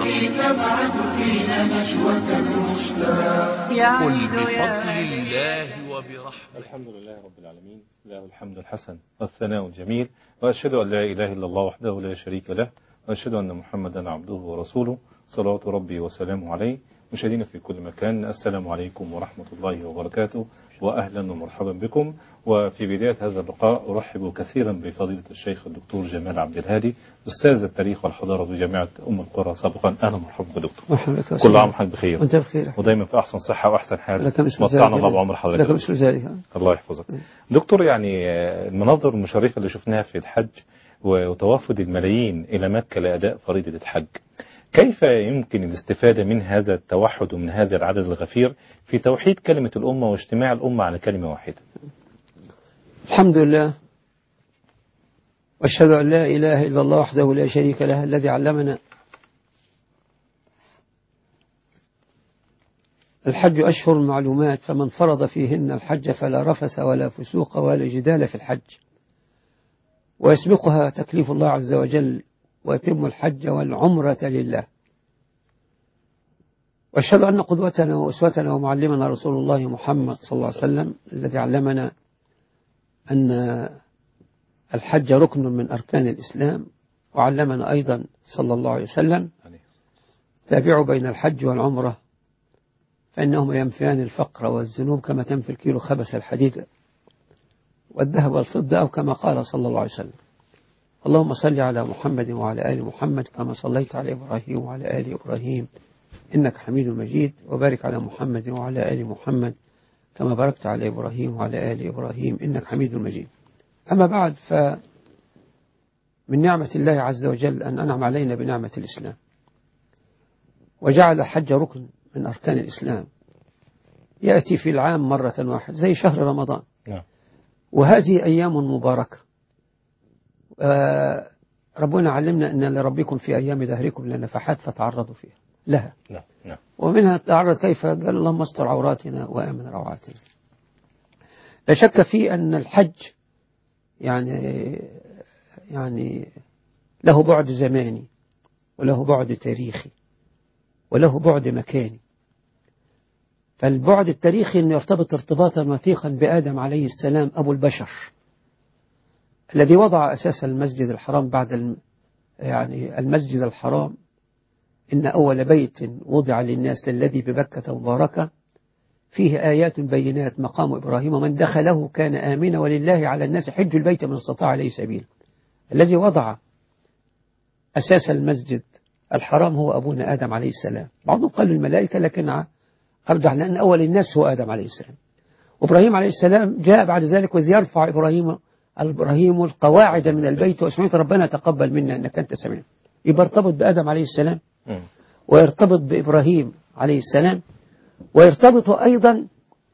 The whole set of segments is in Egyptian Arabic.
الذي تبعث فينا نشوة المشتاق قل بفضل الله وبرحمته الحمد لله رب العالمين له الحمد الحسن والثناء الجميل وأشهد أن لا إله إلا الله وحده لا شريك له وأشهد أن محمدا عبده ورسوله صلوات ربي وسلامه عليه مشاهدينا في كل مكان السلام عليكم ورحمة الله وبركاته وأهلا ومرحبا بكم وفي بداية هذا اللقاء أرحب كثيرا بفضيلة الشيخ الدكتور جمال عبد الهادي أستاذ التاريخ والحضارة بجامعة أم القرى سابقا أهلا ومرحبا بدكتور مرحبا بك كل عام وحضرتك بخير وانت بخير ودايما في أحسن صحة وأحسن حال لك مثل متعنا ذلك. الله بعمر حضرتك لك مثل ذلك الله يحفظك دكتور يعني آه، المناظر المشرفة اللي شفناها في الحج وتوافد الملايين إلى مكة لأداء فريضة الحج كيف يمكن الاستفادة من هذا التوحد ومن هذا العدد الغفير في توحيد كلمة الأمة واجتماع الأمة على كلمة واحدة الحمد لله واشهد ان لا اله الا الله وحده لا شريك له الذي علمنا الحج اشهر معلومات فمن فرض فيهن الحج فلا رفس ولا فسوق ولا جدال في الحج ويسبقها تكليف الله عز وجل ويتم الحج والعمرة لله واشهد ان قدوتنا واسوتنا ومعلمنا رسول الله محمد صلى الله عليه وسلم الذي علمنا أن الحج ركن من أركان الإسلام وعلمنا أيضا صلى الله عليه وسلم تابعوا بين الحج والعمرة فإنهما ينفيان الفقر والذنوب كما تنفي الكيلو خبث الحديد والذهب والفضة أو كما قال صلى الله عليه وسلم اللهم صل على محمد وعلى آل محمد كما صليت على إبراهيم وعلى آل إبراهيم إنك حميد مجيد وبارك على محمد وعلى آل محمد كما باركت على إبراهيم وعلى آل إبراهيم إنك حميد مجيد أما بعد فمن نعمة الله عز وجل أن أنعم علينا بنعمة الإسلام وجعل الحج ركن من أركان الإسلام يأتي في العام مرة واحدة زي شهر رمضان نعم. وهذه أيام مباركة آه، ربنا علمنا أن لربكم في أيام دهركم لنفحات فتعرضوا فيها لها نعم نعم ومنها تعرض كيف قال اللهم استر عوراتنا وامن روعاتنا لا شك في ان الحج يعني يعني له بعد زماني وله بعد تاريخي وله بعد مكاني فالبعد التاريخي انه يرتبط ارتباطا وثيقا بادم عليه السلام ابو البشر الذي وضع اساس المسجد الحرام بعد الم يعني المسجد الحرام إن أول بيت وضع للناس للذي ببكة مباركة فيه آيات بينات مقام إبراهيم ومن دخله كان آمنا ولله على الناس حج البيت من استطاع عليه سبيل الذي وضع أساس المسجد الحرام هو أبونا آدم عليه السلام بعضهم قال الملائكة لكن أرجع لأن أول الناس هو آدم عليه السلام وإبراهيم عليه السلام جاء بعد ذلك وإذ يرفع إبراهيم إبراهيم القواعد من البيت وسمعت ربنا تقبل منا إنك أنت سميع يبقى ارتبط بآدم عليه السلام مم. ويرتبط بإبراهيم عليه السلام ويرتبط أيضا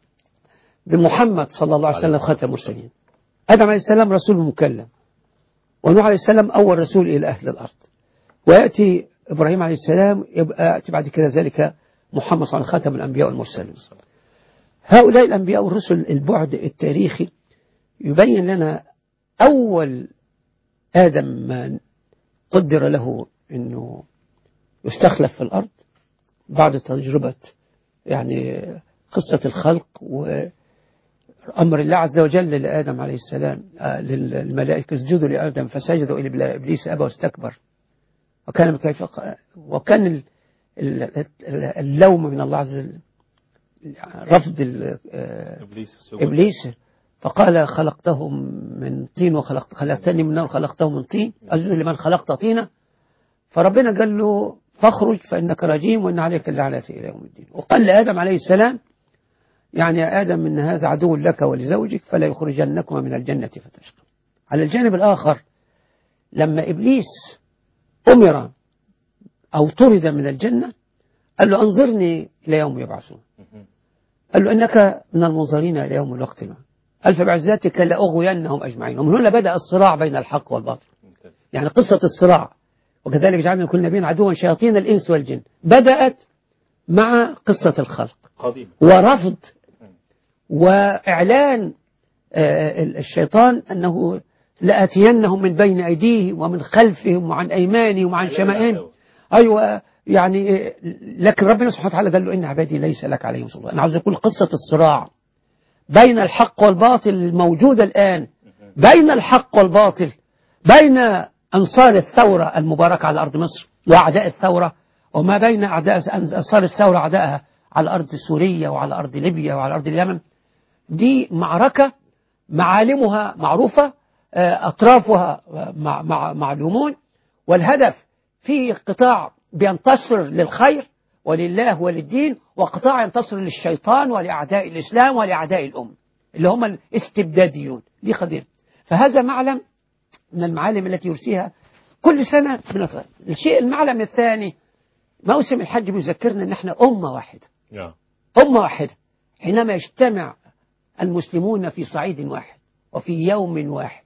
بمحمد صلى الله عليه وسلم خاتم المرسلين آدم عليه السلام رسول مكلم ونوح عليه السلام أول رسول إلى أهل الأرض ويأتي إبراهيم عليه السلام يبقى يأتي بعد كده ذلك محمد صلى الله عليه وسلم خاتم الأنبياء والمرسلين هؤلاء الأنبياء والرسل البعد التاريخي يبين لنا أول آدم ما قدر له أنه يستخلف في الأرض بعد تجربة يعني قصة الخلق وأمر الله عز وجل لآدم عليه السلام آه، للملائكة اسجدوا لآدم فسجدوا إلى إبليس أبى واستكبر وكان كيف وكان ال- ال- اللوم من الله عز وجل رفض ال- آه، إبليس السجود. إبليس فقال خلقته من طين وخلقت خلقتني من نار خلقته من طين أسجد لمن خلقت طينا فربنا قال له فاخرج فإنك رجيم وإن عليك اللعنة إلى يوم الدين وقال لآدم عليه السلام يعني يا آدم إن هذا عدو لك ولزوجك فلا يخرجنكما من الجنة فتشقى على الجانب الآخر لما إبليس أمر أو طرد من الجنة قال له أنظرني إلى يوم يبعثون قال له إنك من المنظرين إلى يوم الوقت المعلوم قال فبعزتك لأغوينهم أجمعين ومن هنا بدأ الصراع بين الحق والباطل ممتاز. يعني قصة الصراع وكذلك جعلنا كل نبي عدوا شياطين الإنس والجن بدأت مع قصة الخلق قديم ورفض وإعلان آه، الشيطان أنه لآتينهم من بين أيديهم ومن خلفهم وعن أيمانهم وعن شمائلهم أيوة يعني لكن ربنا سبحانه وتعالى قال له إن عبادي ليس لك عليهم سلطان أنا عاوز أقول قصة الصراع بين الحق والباطل الموجودة الآن بين الحق والباطل بين أنصار الثورة المباركة على أرض مصر وأعداء الثورة وما بين أعداء أنصار الثورة أعدائها على أرض سوريا وعلى أرض ليبيا وعلى أرض اليمن دي معركة معالمها معروفة آه، أطرافها مع مع معلومون والهدف في قطاع بينتصر للخير ولله وللدين وقطاع ينتصر للشيطان ولأعداء الإسلام ولأعداء الأم اللي هم الاستبداديون دي قضية فهذا معلم من المعالم التي يرسيها كل سنة بنطلع الشيء المعلم الثاني موسم الحج بيذكرنا ان احنا أمة واحدة نعم أمة واحدة حينما يجتمع المسلمون في صعيد واحد وفي يوم واحد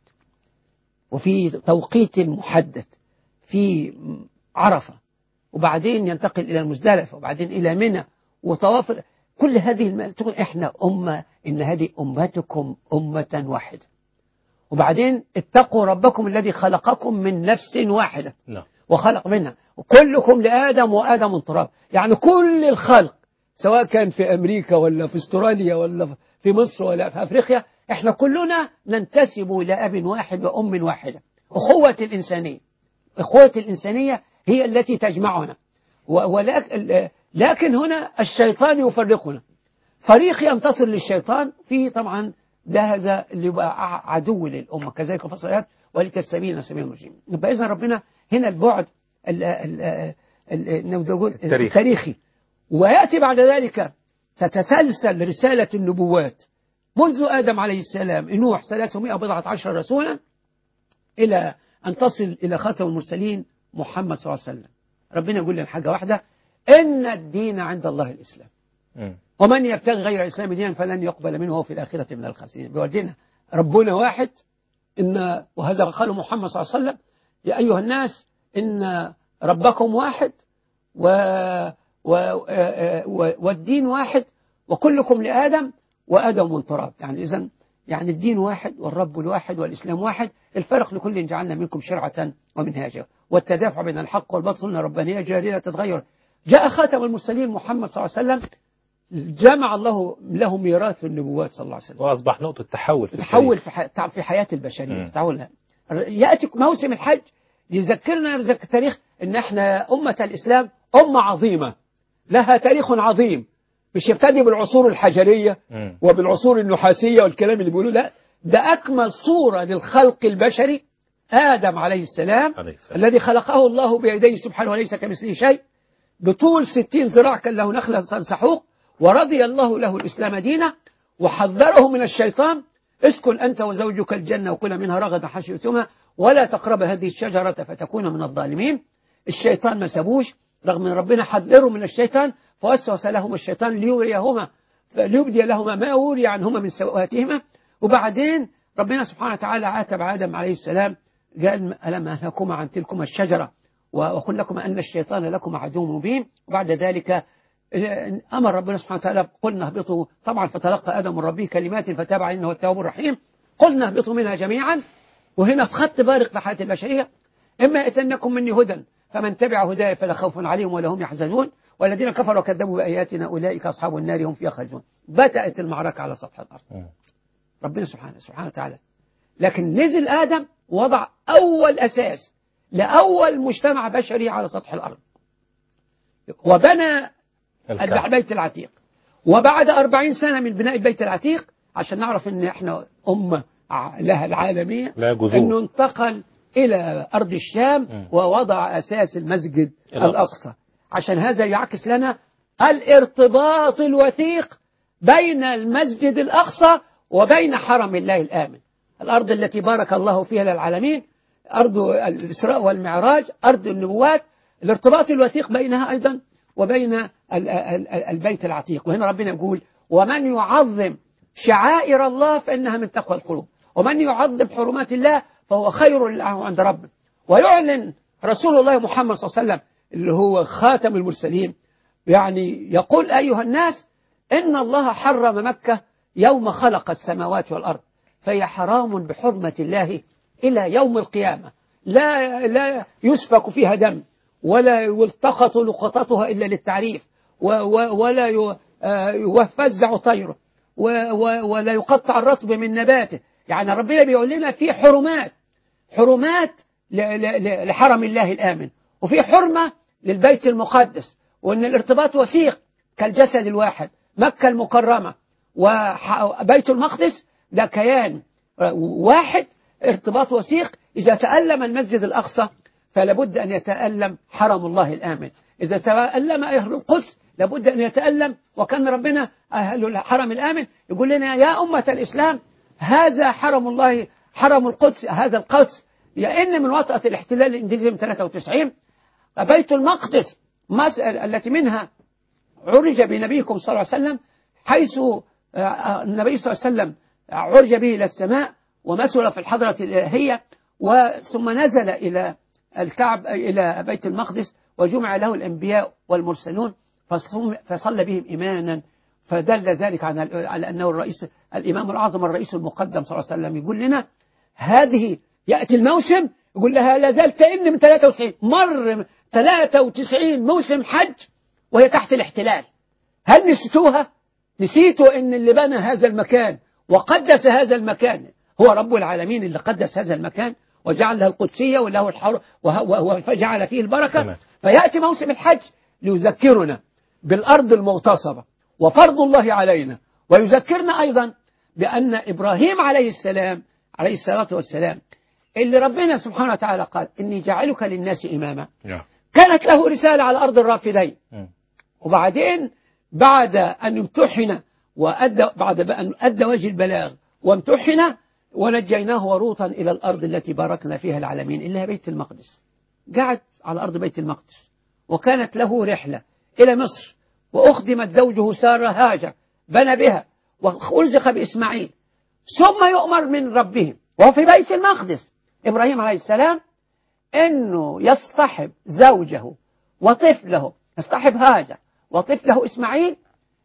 وفي توقيت محدد في عرفة وبعدين ينتقل إلى المزدلفة وبعدين إلى منى وطواف كل هذه الم... تقول إحنا أمة إن هذه أمتكم أمة واحدة وبعدين اتقوا ربكم الذي خلقكم من نفس واحدة نعم وخلق منها وكلكم لآدم وآدم من تراب يعني كل الخلق سواء كان في أمريكا ولا في استراليا ولا في مصر ولا في أفريقيا احنا كلنا ننتسب إلى أب واحد وأم واحدة أخوة الإنسانية أخوة الإنسانية هي التي تجمعنا و- ولكن لكن هنا الشيطان يفرقنا فريق ينتصر للشيطان في طبعا ده هذا اللي يبقى ع- عدو للأمة كذلك في الصلاة ولتستبين سبيل المجرمين يبقى إذا ربنا هنا البعد ال- ال- ال- نقدر نقول التاريخي. التاريخي ويأتي بعد ذلك تتسلسل رسالة النبوات منذ آدم عليه السلام نوح 300 بضعة عشر رسولا إلى أن تصل إلى خاتم المرسلين محمد صلى الله عليه وسلم ربنا يقول لنا حاجة واحدة إن الدين عند الله الإسلام مم. ومن يبتغي غير الإسلام دينا فلن يقبل منه وهو في الآخرة من الخاسرين بيودينا ربنا واحد إن وهذا قاله محمد صلى الله عليه وسلم يا أيها الناس إن ربكم واحد و و و والدين واحد وكلكم لآدم وآدم من تراب يعني إذا يعني الدين واحد والرب الواحد والإسلام واحد الفرق لكل جعلنا منكم شرعة ومنهاجا والتدافع بين الحق والباطل ربانية جارية تتغير جاء خاتم المرسلين محمد صلى الله عليه وسلم جمع الله له ميراث النبوات صلى الله عليه وسلم وأصبح نقطة تحول في تحول التاريخ. في حي... في حياة البشرية مم. تحول يأتي موسم الحج يذكرنا يذكر التاريخ ان احنا أمة الإسلام أمة عظيمة لها تاريخ عظيم مش يبتدي بالعصور الحجرية مم. وبالعصور النحاسية والكلام اللي بيقولوه لا ده أكمل صورة للخلق البشري آدم عليه السلام عليه السلام. الذي خلقه الله بيديه سبحانه وليس كمثله شيء بطول ستين ذراع كان له نخلة سحوق ورضي الله له الإسلام دينا وحذره من الشيطان اسكن أنت وزوجك الجنة وكل منها رغدا حشيتما ولا تقرب هذه الشجرة فتكون من الظالمين الشيطان ما سابوش رغم ان ربنا حذره من الشيطان فوسوس لهما الشيطان ليريهما ليبدي لهما ما وري عنهما من سوءاتهما وبعدين ربنا سبحانه وتعالى عاتب آدم عليه السلام قال ألم أنهكما عن تلكما الشجرة وأقول لكم أن الشيطان لكم عدو مبين وبعد ذلك أمر ربنا سبحانه وتعالى قلنا اهبطوا طبعا فتلقى آدم من ربه كلمات فتاب عليه إنه هو التواب الرحيم قلنا اهبطوا منها جميعا وهنا في خط بارق في حياة البشرية إما يأتنكم مني هدى فمن تبع هداي فلا خوف عليهم ولا هم يحزنون والذين كفروا وكذبوا بآياتنا أولئك أصحاب النار هم فيها خالدون بدأت المعركة على سطح الأرض مم. ربنا سبحانه سبحانه وتعالى لكن نزل آدم وضع أول أساس لأول مجتمع بشري على سطح الأرض وبنى الكعبة. البيت العتيق وبعد أربعين سنة من بناء البيت العتيق عشان نعرف ان احنا أمة ع- لها العالمية لا جذور. انه انتقل إلى أرض الشام مم. ووضع أساس المسجد الأقصى. الأقصى عشان هذا يعكس لنا الارتباط الوثيق بين المسجد الأقصى وبين حرم الله الآمن الأرض التي بارك الله فيها للعالمين أرض الإسراء والمعراج أرض النبوات الارتباط الوثيق بينها أيضا وبين ال- ال- ال- البيت العتيق وهنا ربنا يقول ومن يعظم شعائر الله فإنها من تقوى القلوب ومن يعظم حرمات الله فهو خير له عند ربه ويعلن رسول الله محمد صلى الله عليه وسلم اللي هو خاتم المرسلين يعني يقول أيها الناس إن الله حرم مكة يوم خلق السماوات والأرض فهي حرام بحرمة الله إلى يوم القيامة لا لا يسفك فيها دم ولا يلتقط لقطتها إلا للتعريف و و ولا ي- آه، يفزع طيره و و ولا يقطع الرطب من نباته يعني ربنا بيقول لنا في حرمات حرمات ل- ل- ل- لحرم الله الآمن وفي حرمة للبيت المقدس وأن الارتباط وثيق كالجسد الواحد مكة المكرمة وبيت المقدس ده كيان واحد ارتباط وثيق إذا تألم المسجد الأقصى فلابد أن يتألم حرم الله الآمن إذا تألم أهل القدس لابد أن يتألم وكان ربنا أهل الحرم الآمن يقول لنا يا أمة الإسلام هذا حرم الله حرم القدس هذا القدس لأن من وطأة الاحتلال الإنجليزي من 93 بيت المقدس مسألة التي منها عرج بنبيكم صلى الله عليه وسلم حيث آه، النبي صلى الله عليه وسلم عرج به إلى السماء ومثل في الحضرة الإلهية وثم نزل إلى الكعب إلى بيت المقدس وجمع له الأنبياء والمرسلون فصم- فصلى بهم إيمانا فدل ذلك على على أنه الرئيس الإمام الأعظم الرئيس المقدم صلى الله عليه وسلم يقول لنا هذه يأتي الموسم يقول لها لا زال تئن من 93 مر 93 موسم حج وهي تحت الاحتلال هل نسيتوها؟ نسيتوا ان اللي بنى هذا المكان وقدس هذا المكان هو رب العالمين اللي قدس هذا المكان وجعل له القدسية وله الحر وه- وه- وجعل فيه البركة تمام. فيأتي موسم الحج ليذكرنا بالأرض المغتصبة وفرض الله علينا ويذكرنا أيضا بأن إبراهيم عليه السلام عليه الصلاة والسلام اللي ربنا سبحانه وتعالى قال إني جاعلك للناس إماما نعم كانت له رسالة على أرض الرافدين مم. وبعدين بعد أن امتحن وأدى بعد أن أدى وجه البلاغ وامتحن ونجيناه ولوطا إلى الأرض التي باركنا فيها العالمين اللي هي بيت المقدس قعد على أرض بيت المقدس وكانت له رحلة إلى مصر وأخدمت زوجه سارة هاجر بنى بها وأرزق بإسماعيل ثم يؤمر من ربهم وهو في بيت المقدس إبراهيم عليه السلام أنه يصطحب زوجه وطفله يصطحب هاجر وطفله إسماعيل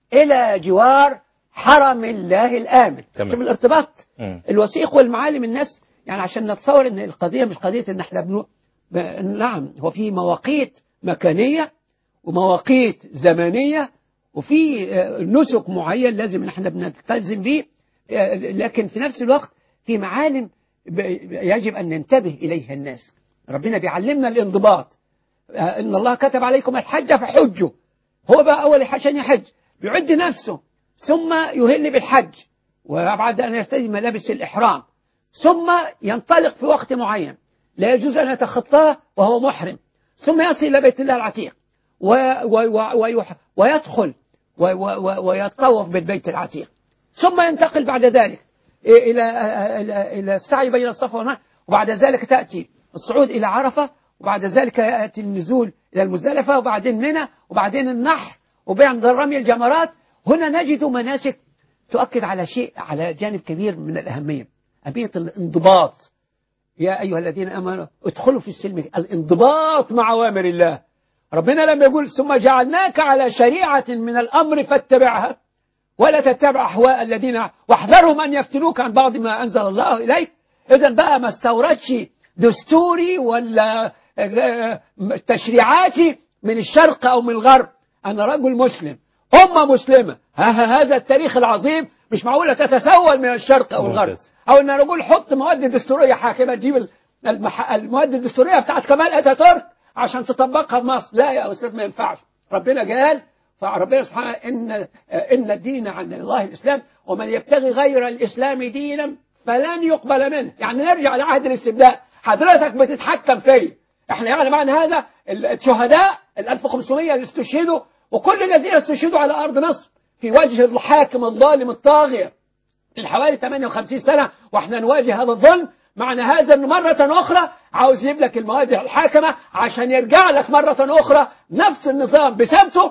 إلى جوار حرم الله الآمن تمام. شوف الارتباط مم. الوثيق والمعالم الناس يعني عشان نتصور ان القضيه مش قضيه ان احنا بنو... ب... نعم هو في مواقيت مكانيه ومواقيت زمنيه وفي آه، نسك معين لازم ان احنا بنلتزم به آه، لكن في نفس الوقت في معالم ب... يجب ان ننتبه اليها الناس ربنا بيعلمنا الانضباط آه، ان الله كتب عليكم الحج فحجوا هو بقى اول عشان يحج بيعد نفسه ثم يهل بالحج وبعد أن يرتدي ملابس الإحرام ثم ينطلق في وقت معين لا يجوز أن يتخطاه وهو محرم ثم يصل إلى بيت الله العتيق و و و ويح ويدخل و و و ويطوف بالبيت العتيق ثم ينتقل بعد ذلك إلى إلى إلى السعي بين الصفا والمروة وبعد ذلك تأتي الصعود إلى عرفة وبعد ذلك يأتي النزول إلى المزدلفة وبعدين منى وبعدين النحر وبعد رمي الجمرات هنا نجد مناسك تؤكد على شيء على جانب كبير من الأهمية أهمية الانضباط يا أيها الذين آمنوا ادخلوا في السلم الانضباط مع أوامر الله ربنا لما يقول ثم جعلناك على شريعة من الأمر فاتبعها ولا تتبع أهواء الذين واحذرهم أن يفتنوك عن بعض ما أنزل الله إليك إذا بقى ما استوردش دستوري ولا آه، تشريعاتي من الشرق أو من الغرب أنا رجل مسلم أمة مسلمة ها- ها- هذا التاريخ العظيم مش معقولة تتسول من الشرق أو الغرب ممتاز. أو أن نقول حط مواد دستورية حاكمة تجيب ال- المح... المواد الدستورية بتاعت كمال أتاتورك عشان تطبقها في مصر لا يا أستاذ ما ينفعش ربنا قال فربنا سبحانه إن إن الدين عند الله الإسلام ومن يبتغي غير الإسلام دينا فلن يقبل منه يعني نرجع لعهد الاستبداء حضرتك بتتحكم فيا احنا يعني معنى هذا الشهداء ال 1500 اللي استشهدوا وكل الذين استشهدوا على أرض مصر في وجه الحاكم الظالم الطاغية من حوالي 58 سنة واحنا نواجه هذا الظلم معنى هذا ان مرة اخرى عاوز يجيب لك المواد الحاكمة عشان يرجع لك مرة اخرى نفس النظام بثبته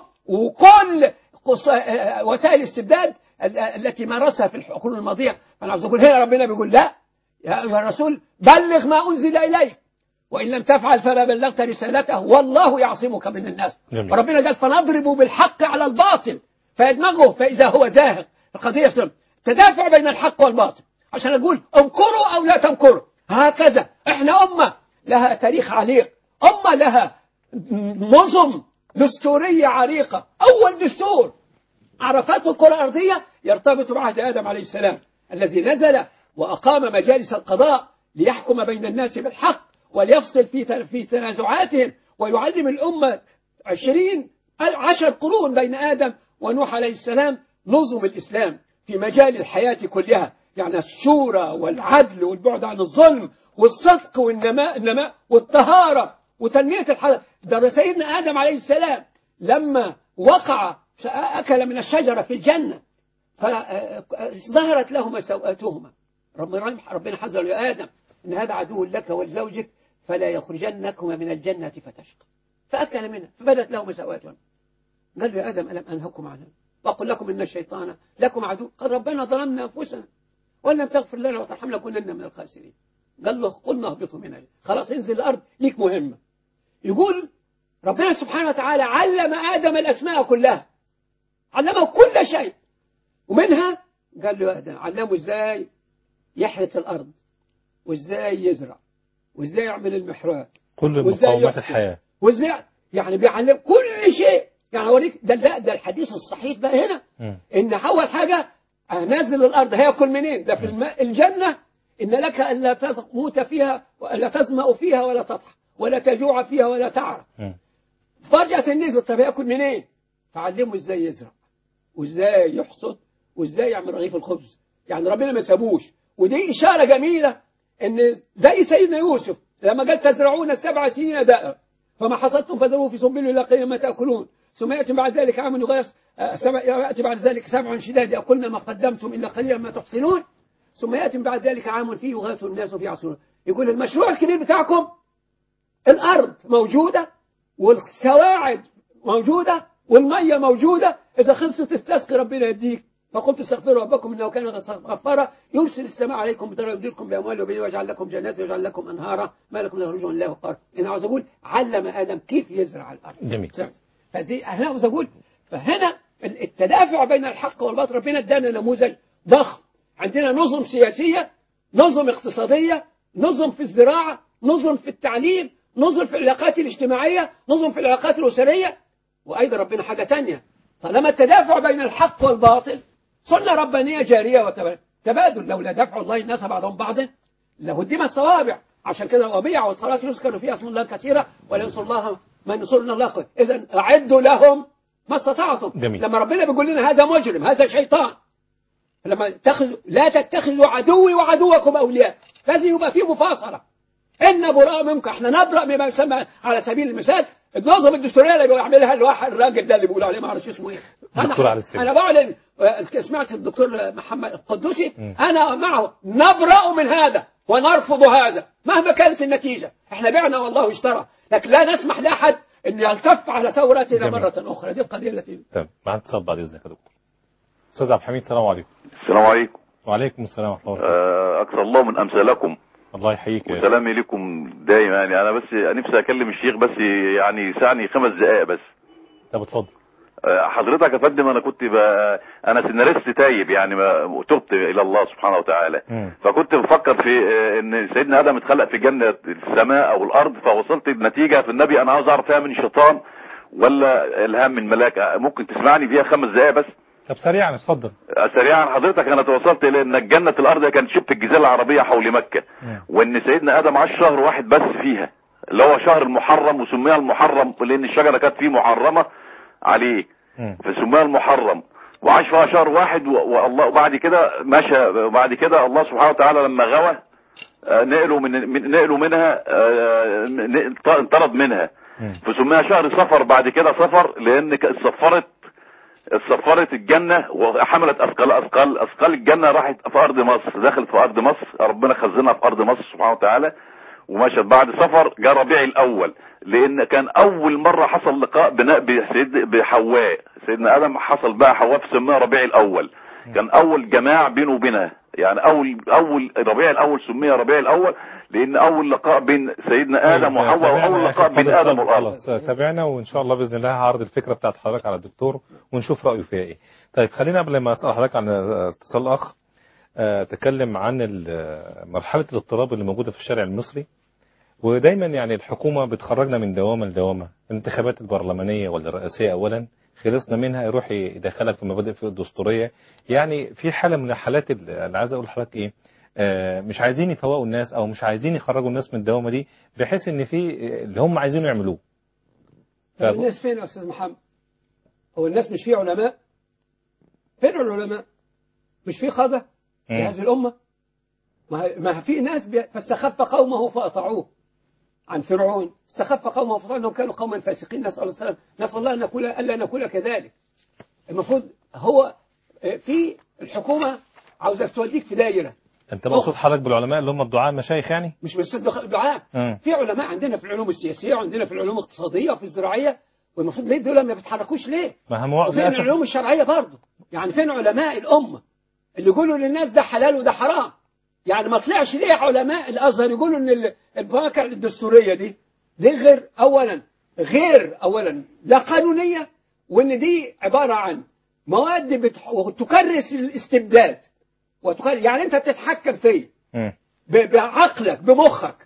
وكل قص- آه، وسائل الاستبداد ال- التي مارسها في القرون الماضية فانا عاوز اقول هنا ربنا بيقول لا يا ايها الرسول بلغ ما انزل اليك وان لم تفعل فلا بلغت رسالته والله يعصمك من الناس جميل. وربنا قال فنضرب بالحق على الباطل فيدمغه فاذا هو زاهق القضيه سلم. تدافع بين الحق والباطل عشان اقول امكروا او لا تمكروا هكذا احنا امه لها تاريخ عريق امه لها نظم دستورية عريقة أول دستور عرفته الكرة الأرضية يرتبط بعهد آدم عليه السلام الذي نزل وأقام مجالس القضاء ليحكم بين الناس بالحق وليفصل في في تنازعاتهم ويعلم الأمة عشرين عشر قرون بين آدم ونوح عليه السلام نظم الإسلام في مجال الحياة كلها يعني الشورى والعدل والبعد عن الظلم والصدق والنماء النماء والطهارة وتنمية الحضارة ده سيدنا آدم عليه السلام لما وقع أكل من الشجرة في الجنة فظهرت لهما سوءاتهما ربنا ربنا حذر يا آدم إن هذا عدو لك ولزوجك فلا يخرجنكما من الجنة فتشقى فأكل منها فبدت لهما سوءاتهما قال له يا آدم ألم أنهكم عنها وأقول لكم إن الشيطان لكم عدو قد ربنا ظلمنا أنفسنا وإن لم تغفر لنا وترحمنا لكنا من الخاسرين قال له قلنا اهبطوا منها خلاص انزل الأرض ليك مهمة يقول ربنا سبحانه وتعالى علم آدم الأسماء كلها علمه كل شيء ومنها قال له آدم علمه إزاي يحرث الأرض وإزاي يزرع وإزاي يعمل المحراب كل وإزاي مقومات يحسن. الحياة وإزاي يعني بيعلم كل شيء يعني أوريك ده لا ده الحديث الصحيح بقى هنا مم. إن أول حاجة نازل الأرض هياكل منين ده في الماء الجنة إن لك ألا تموت فيها ولا تظمأ فيها ولا تضحى ولا تجوع فيها ولا تعرى مم. فرجعت النزل طب ياكل منين فعلمه ازاي يزرع وازاي يحصد وازاي يعمل رغيف الخبز يعني ربنا ما سابوش ودي اشاره جميله ان زي سيدنا يوسف لما قال تزرعون سبع سنين دائرة فما حصدتم فذروه في سنبله الى قليل ما تاكلون ثم ياتي بعد ذلك عام يغيث آه، سبع ياتي بعد ذلك سبع شداد ياكلن ما قدمتم الا قليلا ما تحصنون ثم ياتي بعد ذلك عام فيه يغاث الناس وفيه يعصرون يقول المشروع الكبير بتاعكم الأرض موجودة والسواعد موجودة والمية موجودة إذا خلصت تستسقي ربنا يديك فقلت استغفروا ربكم إنه كان غفارا يرسل السماء عليكم بطريقة يمددكم بأموال وبنين ويجعل لكم جنات ويجعل لكم أنهارا ما لكم لا تخرجون الله وقار أنا عاوز أقول علم آدم كيف يزرع الأرض جميل فزي أنا عاوز أقول فهنا التدافع بين الحق والباطل ربنا ادانا نموذج ضخم عندنا نظم سياسية نظم اقتصادية نظم في الزراعة نظم في التعليم نظم في العلاقات الاجتماعية نظم في العلاقات الأسرية وأيضا ربنا حاجة تانية طالما التدافع بين الحق والباطل سنة ربانية جارية وتبادل لولا دفع الله الناس بعضهم بعض لهدم الصوابع عشان كده الوبيع والصلاة يذكر فيها اسم الله كثيرا ولا ينصر الله من ينصرنا الله قوي إذا أعدوا لهم ما استطعتم جميل. لما ربنا بيقول لنا هذا مجرم هذا شيطان لما تتخذ لا تتخذوا عدوي وعدوكم أولياء لازم يبقى في مفاصلة إن براء منكم احنا نبرأ بما يسمى على سبيل المثال النظم الدستورية اللي بيعملها الواحد الراجل ده اللي بيقول عليه ما اعرفش اسمه ايه دكتور علي انا السيد. انا بعلن آه، سمعت الدكتور محمد القدوسي مم. انا معه نبرأ من هذا ونرفض هذا مهما كانت النتيجة احنا بعنا والله اشترى لكن لا نسمح لأحد أن يلتف على ثورتنا جميل. مرة أخرى دي القضية التي تمام معاك اتصال بعد اذنك يا دكتور استاذ عبد الحميد السلام عليكم السلام عليكم وعليكم السلام ورحمه الله وبركاته آه، أكثر الله من أمثالكم الله يحييك يا وسلامي لكم دايما يعني أنا بس نفسي أكلم الشيخ بس يعني يسعني خمس دقائق بس طب اتفضل آه، حضرتك يا فندم أنا كنت ب... أنا سيناريست تايب يعني ما- تبت إلى الله سبحانه وتعالى مم. فكنت بفكر في آه، إن سيدنا آدم اتخلق في جنة السماء أو الأرض فوصلت بنتيجة في النبي أنا عاوز أعرف فيها من شيطان ولا إلهام من ملاك آه، ممكن تسمعني فيها خمس دقائق بس طب سريعا اتفضل سريعا حضرتك انا توصلت الى ان جنة الارض كانت شبه الجزيرة العربية حول مكة مم. وان سيدنا ادم عاش شهر واحد بس فيها اللي هو شهر المحرم وسميها المحرم لان الشجرة كانت فيه محرمة عليه مم. فسميها المحرم وعاش فيها شهر واحد و- والله وبعد كده مشى وبعد كده الله سبحانه وتعالى لما غوى آه، نقلوا من من- نقلوا منها آه، ن- انطرد منها مم. فسميها شهر صفر بعد كده صفر لان ك- صفرت صفرت الجنة وحملت أثقال أثقال أثقال الجنة راحت في أرض مصر دخلت في أرض مصر ربنا خزنها في أرض مصر سبحانه وتعالى ومشت بعد سفر جاء ربيع الأول لأن كان أول مرة حصل لقاء بناء بسيد بحواء سيدنا آدم حصل بقى حواء فسماها ربيع الأول كان أول جماع بينه وبينها يعني أول أول ربيع الأول سمي ربيع الأول لأن أول لقاء بين سيدنا آدم طيب، وحواء تابعنا وأول يا أخي، لقاء بين اتفضل، آدم اتفضل، والأرض خلاص تابعنا وان شاء الله باذن الله هعرض الفكره بتاعت حضرتك على الدكتور ونشوف رايه فيها ايه طيب خلينا قبل ما اسال حضرتك عن اتصال اخ آه، تكلم عن ال- مرحله الاضطراب اللي موجوده في الشارع المصري ودايما يعني الحكومة بتخرجنا من دوامة لدوامة الانتخابات البرلمانية ولا الرئاسية أولا خلصنا منها يروح يدخلك في مبادئ في الدستورية يعني في حالة من الحالات ال- أنا عايز أقول لحضرتك إيه آه، مش عايزين يفوقوا الناس أو مش عايزين يخرجوا الناس من الدوامة دي بحيث إن في اللي هم عايزينه يعملوه طب الناس فين يا أستاذ محمد هو الناس مش فيه علماء فين العلماء مش في قادة في مم. هذه الأمة ما ما في ناس بي- فاستخف قومه فأطاعوه عن فرعون استخف قومه فأطاعوه أنهم كانوا قوما فاسقين نسأل الله السلام نسأل الله أن نكون ألا نكون كذلك المفروض هو آه، في الحكومة عاوزك توديك في دايرة أنت مقصود حضرتك بالعلماء اللي هم الدعاء المشايخ يعني مش بس الدعاء مم. في علماء عندنا في العلوم السياسية وعندنا في العلوم الاقتصادية وفي الزراعية والمفروض ليه دول ما بيتحركوش ليه ما هم هو- وفين للأسف العلوم الشرعية برضه يعني فين علماء الأمة اللي يقولوا للناس ده حلال وده حرام يعني ما طلعش ليه علماء الأزهر يقولوا إن ال- المواقع الدستورية دي دي غير أولا غير أولا لا قانونية وإن دي عبارة عن مواد بتح... وتكرس الاستبداد وتكرس يعني أنت بتتحكم فيا مم. ب- بعقلك بمخك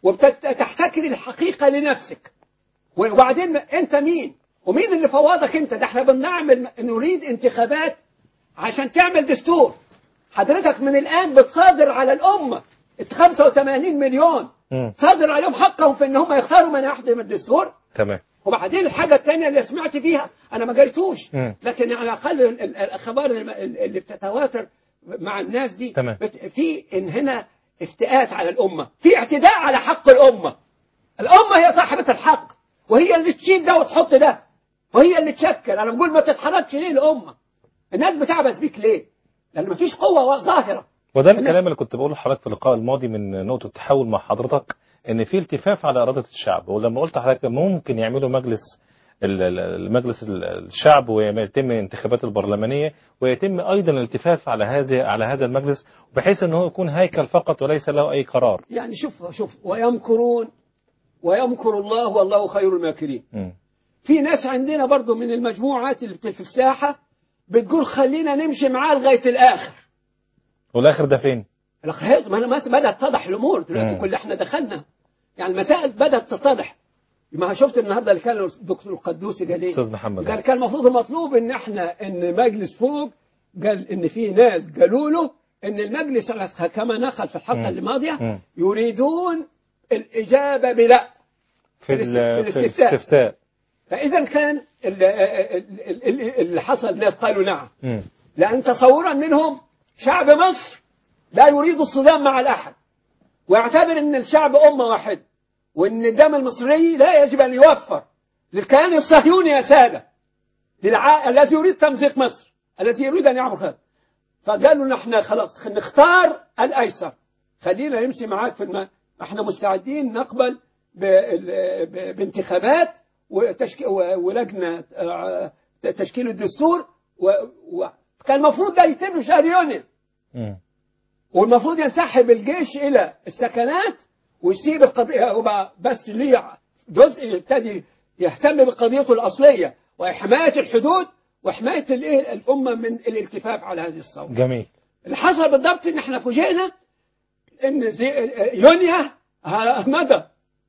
وبتحتكر الحقيقة لنفسك وبعدين انت مين ومين اللي فوضك انت ده احنا بنعمل نريد انتخابات عشان تعمل دستور حضرتك من الان بتصادر على الامه ال 85 مليون مم. صادر عليهم حقهم في ان هم يختاروا من يحضر الدستور تمام وبعدين الحاجة الثانية اللي سمعت فيها أنا ما قريتوش مم. لكن على الأقل ال- ال- الأخبار الم- اللي بتتواتر مع الناس دي تمام. بت- في إن هنا افتئات على الأمة في اعتداء على حق الأمة الأمة هي صاحبة الحق وهي اللي تشيل ده وتحط ده وهي اللي تشكل أنا بقول ما تتحركش ليه الأمة الناس بتعبث بيك ليه لأن ما فيش قوة ظاهرة وده الكلام اللي كنت بقوله لحضرتك في اللقاء الماضي من نقطة التحول مع حضرتك ان في التفاف على إرادة الشعب ولما قلت لحضرتك ممكن يعملوا مجلس ال- ال- المجلس ال- الشعب ويتم الانتخابات البرلمانية ويتم أيضا الالتفاف على هذه على هذا المجلس بحيث أنه يكون هيكل فقط وليس له أي قرار يعني شوف شوف ويمكرون ويمكر الله والله خير الماكرين مم. في ناس عندنا برضو من المجموعات اللي في الساحة بتقول خلينا نمشي معاه لغاية الآخر والآخر ده فين؟ الأخ- ما أنا ما بدأت تتضح الأمور دلوقتي مم. كل احنا دخلنا يعني المسائل بدأت تتضح ما شفت النهارده اللي كان الدكتور القدوسي قال ايه؟ أستاذ محمد قال كان المفروض المطلوب ان احنا ان مجلس فوق قال ان في ناس قالوا له ان المجلس كما نقل في الحلقه مم. الماضيه مم. يريدون الاجابه بلا في, في ال- الاست- في في الاستفتاء. الاستفتاء فاذا كان ال- ال- ال- ال- اللي حصل ناس قالوا نعم مم. لأن تصورا منهم شعب مصر لا يريد الصدام مع الأحد ويعتبر أن الشعب أمة واحدة وأن الدم المصري لا يجب أن يوفر للكيان الصهيوني يا سادة للع... الذي يريد تمزيق مصر الذي يريد أن يعمل هذا فقالوا نحن خلاص خ- نختار الأيسر خلينا نمشي معاك في الماء احنا مستعدين نقبل بال- ب- بانتخابات وتشك... و- ولجنة آه، تشكيل الدستور و- وكان المفروض ده يتم في شهر يونيو مم. والمفروض ينسحب الجيش إلى السكنات ويسيب القضية وبقى بس ليه جزء يبتدي يهتم بقضيته الأصلية وحماية الحدود وحماية الإيه الأمة من الالتفاف على هذه الثورة جميل اللي حصل بالضبط ان احنا فوجئنا ان زي- يونيا ه- مدى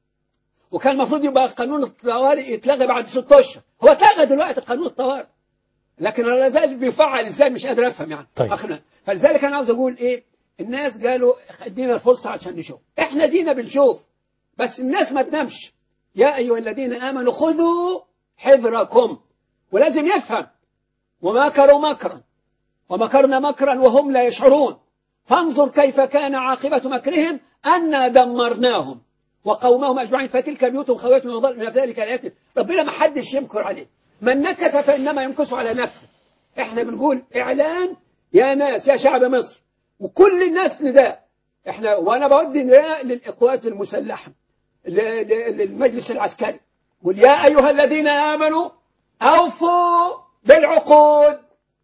وكان المفروض يبقى قانون الطوارئ يتلغى بعد ست اشهر هو اتلغى دلوقتي قانون الطوارئ لكن لا زال بيفعل ازاي مش قادر افهم يعني طيب. أخنا. فلذلك انا عاوز اقول ايه الناس قالوا ادينا الفرصه عشان نشوف احنا دينا بنشوف بس الناس ما تنامش يا ايها الذين امنوا خذوا حذركم ولازم يفهم ومكروا مكرا ومكرنا مكرا وهم لا يشعرون فانظر كيف كان عاقبة مكرهم أنا دمرناهم وقومهم أجمعين فتلك بيوتهم خوات من وضل من ذلك الآيات ربنا ما حدش يمكر عليه من نكث فإنما ينكث على نفسه احنا بنقول إعلان يا ناس يا شعب مصر وكل الناس نداء احنا وانا بودي نداء للقوات المسلحه ل- ل- للمجلس العسكري قل يا ايها الذين امنوا اوفوا بالعقود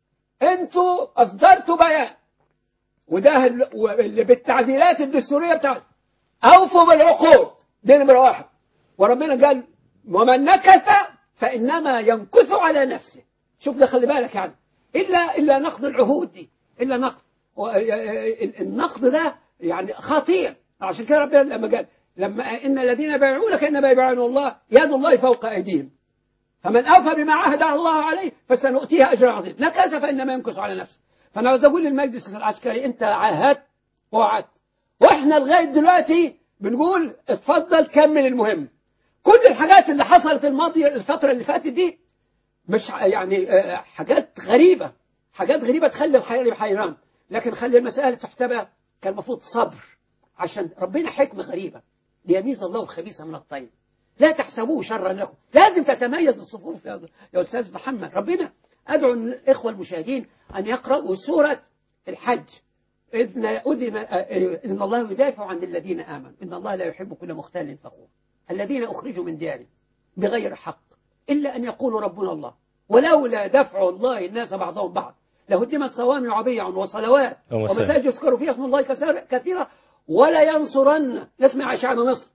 انتوا اصدرتوا بيان وده ال- واللي بالتعديلات الدستوريه بتاعت اوفوا بالعقود دي نمره واحد وربنا قال ومن نكث فانما ينكث على نفسه شوف ده خلي بالك يعني الا الا نقض العهود دي الا نقض و- ال- النقد ده يعني خطير عشان كده ربنا لما قال لما إن الذين يبايعونك إنما يبايعون الله يد الله فوق أيديهم فمن أوفى بما عهد الله عليه فسنؤتيه أجرا عظيما نكث فإنما ينكث على نفسه فأنا عاوز أقول للمجلس العسكري أنت عاهدت ووعدت وإحنا لغاية دلوقتي بنقول اتفضل كمل المهم كل الحاجات اللي حصلت الماضية الفترة اللي فاتت دي مش ع- يعني آه، حاجات غريبة حاجات غريبة تخلي الحيران حيران لكن خلي المسألة تحتوى كان المفروض صبر عشان ربنا حكمة غريبة ليميز الله الخبيث من الطيب لا تحسبوه شرا لكم لازم تتميز الصفوف يا يا أستاذ محمد ربنا أدعو الإخوة المشاهدين أن يقرأوا سورة الحج إذن أذن إن الله يدافع عن الذين آمنوا إن الله لا يحب كل مختال فخور الذين أخرجوا من ديارهم بغير حق إلا أن يقولوا ربنا الله ولولا دفع الله الناس بعضهم بعض لهدمت صوامع وبيع وصلوات ومساجد. ومساجد يذكر فيها اسم الله كثير- كثيرا ولا ينصرن اسمع يا شعب مصر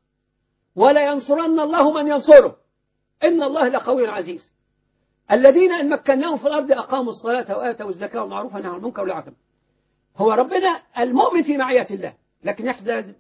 ولا ينصرن الله من ينصره إن الله لقوي عزيز الذين إن مكناهم في الأرض أقاموا الصلاة وآتوا الزكاة ومعروفا عن المنكر والعقم هو ربنا المؤمن في معية الله لكن يحصل لازم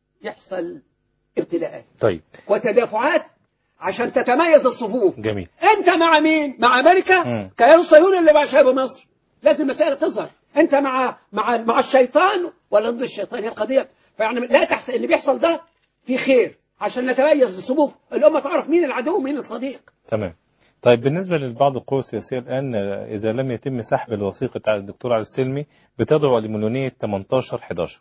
يحصل ابتلاءات طيب وتدافعات عشان تتميز الصفوف جميل انت مع مين مع امريكا مم. كيان الصهيوني اللي مع شعب مصر لازم المسائل تظهر انت مع مع مع الشيطان ولا ضد الشيطان هي القضيه فيعني لا تحسن اللي بيحصل ده في خير عشان نتميز الصفوف الامه تعرف مين العدو ومين الصديق تمام طيب بالنسبة لبعض القوى السياسية الآن آه، إذا لم يتم سحب الوثيقة على الدكتور علي السلمي بتدعو لمليونية 18 11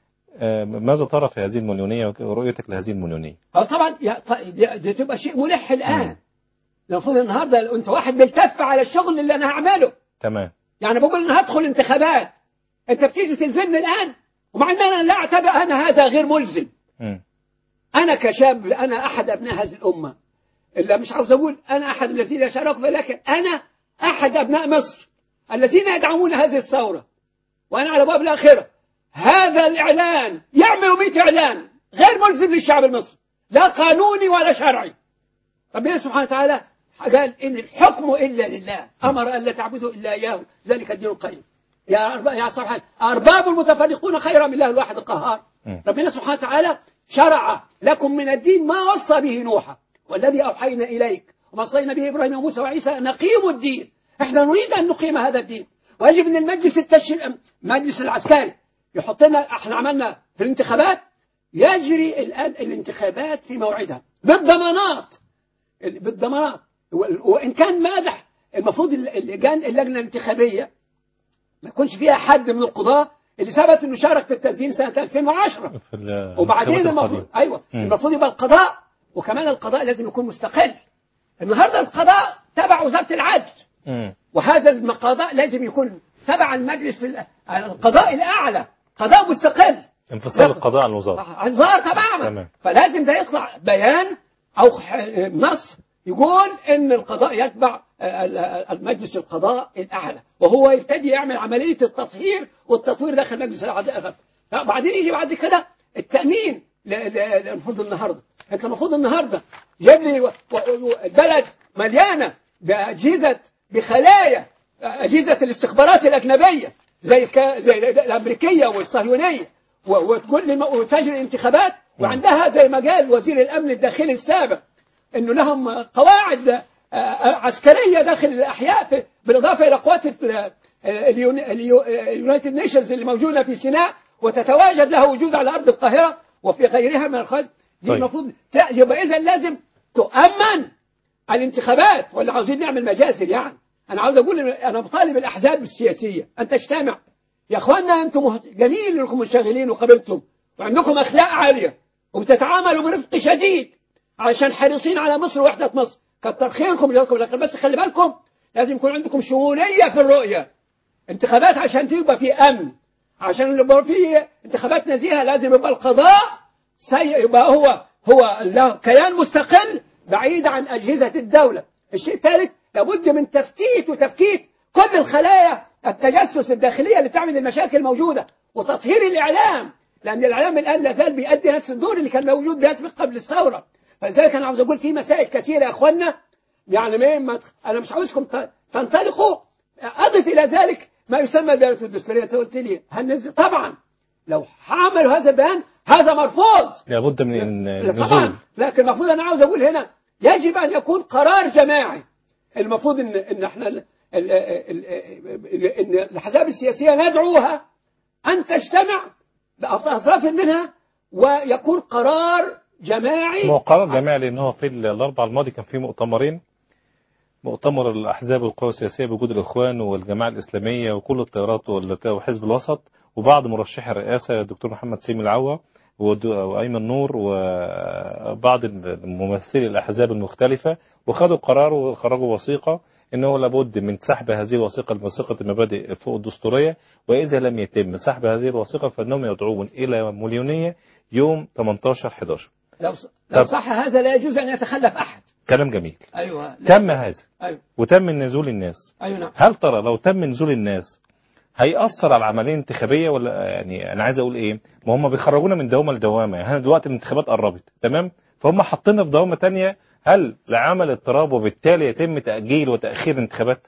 آه، ماذا ترى في هذه المليونية ورؤيتك لهذه المليونية؟ اه طبعا يا- ط- دي, دي تبقى شيء ملح الان المفروض النهارده انت واحد بيلتف على الشغل اللي انا هعمله تمام يعني بقول انا هدخل انتخابات انت بتيجي تلزمني الان ومع ان انا لا اعتبر انا هذا غير ملزم مم. أنا كشاب أنا أحد أبناء هذه الأمة إلا مش عاوز أقول أنا أحد الذين شاركوا فيها لكن أنا أحد أبناء مصر الذين يدعمون هذه الثورة وأنا على باب الآخرة هذا الإعلان يعمل 100 إعلان غير ملزم للشعب المصري لا قانوني ولا شرعي ربنا سبحانه وتعالى قال إن الحكم إلا لله أمر أن لا تعبدوا إلا إياه ذلك الدين القيم يا أرباب يا سبحان أرباب المتفرقون خيرا من الله الواحد القهار مم. ربنا سبحانه وتعالى شرع لكم من الدين ما وصى به نوحا والذي أوحينا إليك وما وصينا به إبراهيم وموسى وعيسى أن نقيموا الدين احنا نريد أن نقيم هذا الدين ويجب أن المجلس التشريع المجلس العسكري يحط لنا احنا عملنا في الانتخابات يجري الآن الانتخابات في موعدها بالضمانات بالضمانات و- وإن كان مادح المفروض اللجان اللجنة الانتخابية ما يكونش فيها حد من القضاة اللي ثبت انه شارك في التسجيل سنة 2010 في ال- وبعدين الانتخابات المفروض القادمة. ايوه مم. المفروض يبقى القضاء وكمان القضاء لازم يكون مستقل النهارده القضاء تبع وزارة العدل مم. وهذا القضاء لازم يكون تبع المجلس ال- القضاء الأعلى قضاء مستقل انفصال القضاء عن الوزارة انظار تماما تمام. فلازم ده يطلع بيان او ح- نص يقول ان القضاء يتبع ال- ال- المجلس القضاء الاعلى وهو يبتدي يعمل عمليه التطهير والتطوير داخل مجلس العدل بعدين يجي بعد كده التامين ل- ل- المفروض النهارده انت المفروض النهارده جاب لي و- و- و- البلد مليانه باجهزه بخلايا اجهزه الاستخبارات الاجنبيه زي الك- زي الامريكيه والصهيونيه و- وتقول لي م- وتجري انتخابات وعندها زي ما قال وزير الامن الداخلي السابق انه لهم قواعد آه، آه، عسكريه داخل الاحياء في- بالاضافه الى قوات ال- اليون- اليو- اليونايتد نيشنز اللي موجوده في سيناء وتتواجد لها وجود على ارض القاهره وفي غيرها من الخارج دي طيب. المفروض ت- يبقى اذا لازم تؤمن الانتخابات ولا عاوزين نعمل مجازر يعني انا عاوز اقول إن انا بطالب الاحزاب السياسيه ان تجتمع يا اخوانا انتم مهت... جميل انكم منشغلين وقبلتم وعندكم اخلاق عاليه وبتتعاملوا برفق شديد علشان حريصين على مصر وحده مصر كتر خيركم لكم لكن بس خلي بالكم لازم يكون عندكم شموليه في الرؤيه انتخابات عشان تبقى في امن عشان يبقى في انتخابات نزيهه لازم يبقى القضاء سي... يبقى هو هو له كيان مستقل بعيد عن اجهزه الدوله الشيء الثالث لابد من تفتيت وتفكيك كل الخلايا التجسس الداخليه اللي بتعمل المشاكل الموجوده وتطهير الاعلام لان الاعلام الان لا زال بيؤدي نفس الدور اللي كان موجود بيسبق قبل الثوره فلذلك انا عاوز اقول في مسائل كثيره يا اخوانا يعني ما ما- انا مش عاوزكم ت- تنطلقوا اضف الى ذلك ما يسمى البيانات الدستوريه أنت قلت لي هننزل طبعا لو عملوا هذا البيان هذا مرفوض لابد من النزول طبعا لكن المفروض انا عاوز اقول هنا يجب ان يكون قرار جماعي المفروض ان ان احنا ال- ال- ال- ال- ان الاحزاب السياسيه ندعوها ان تجتمع باطراف منها ويكون قرار جماعي ما هو قرار جماعي لان هو في ال- الاربع الماضي كان في مؤتمرين مؤتمر الاحزاب والقوى السياسيه بوجود الاخوان والجماعه الاسلاميه وكل التيارات والت- وحزب الوسط وبعض مرشحي الرئاسه الدكتور محمد سيمي العوا ود- وايمن نور وبعض ممثلي الاحزاب المختلفه وخدوا قرار وخرجوا وثيقه انه لابد من سحب هذه الوثيقه وثيقه المبادئ فوق الدستوريه واذا لم يتم سحب هذه الوثيقه فانهم يدعون الى مليونيه يوم 18 11 لو لو طب. صح هذا لا يجوز ان يتخلف احد كلام جميل ايوه لا. تم هذا ايوه وتم نزول الناس ايوه نعم هل ترى لو تم نزول الناس هيأثر على العملية الانتخابية ولا يعني أنا عايز أقول إيه؟ ما هم بيخرجونا من دوامة لدوامة، يعني دلوقتي الانتخابات قربت، تمام؟ فهم حاطيننا في دوامة تانية، هل لعمل اضطراب وبالتالي يتم تأجيل وتأخير الانتخابات؟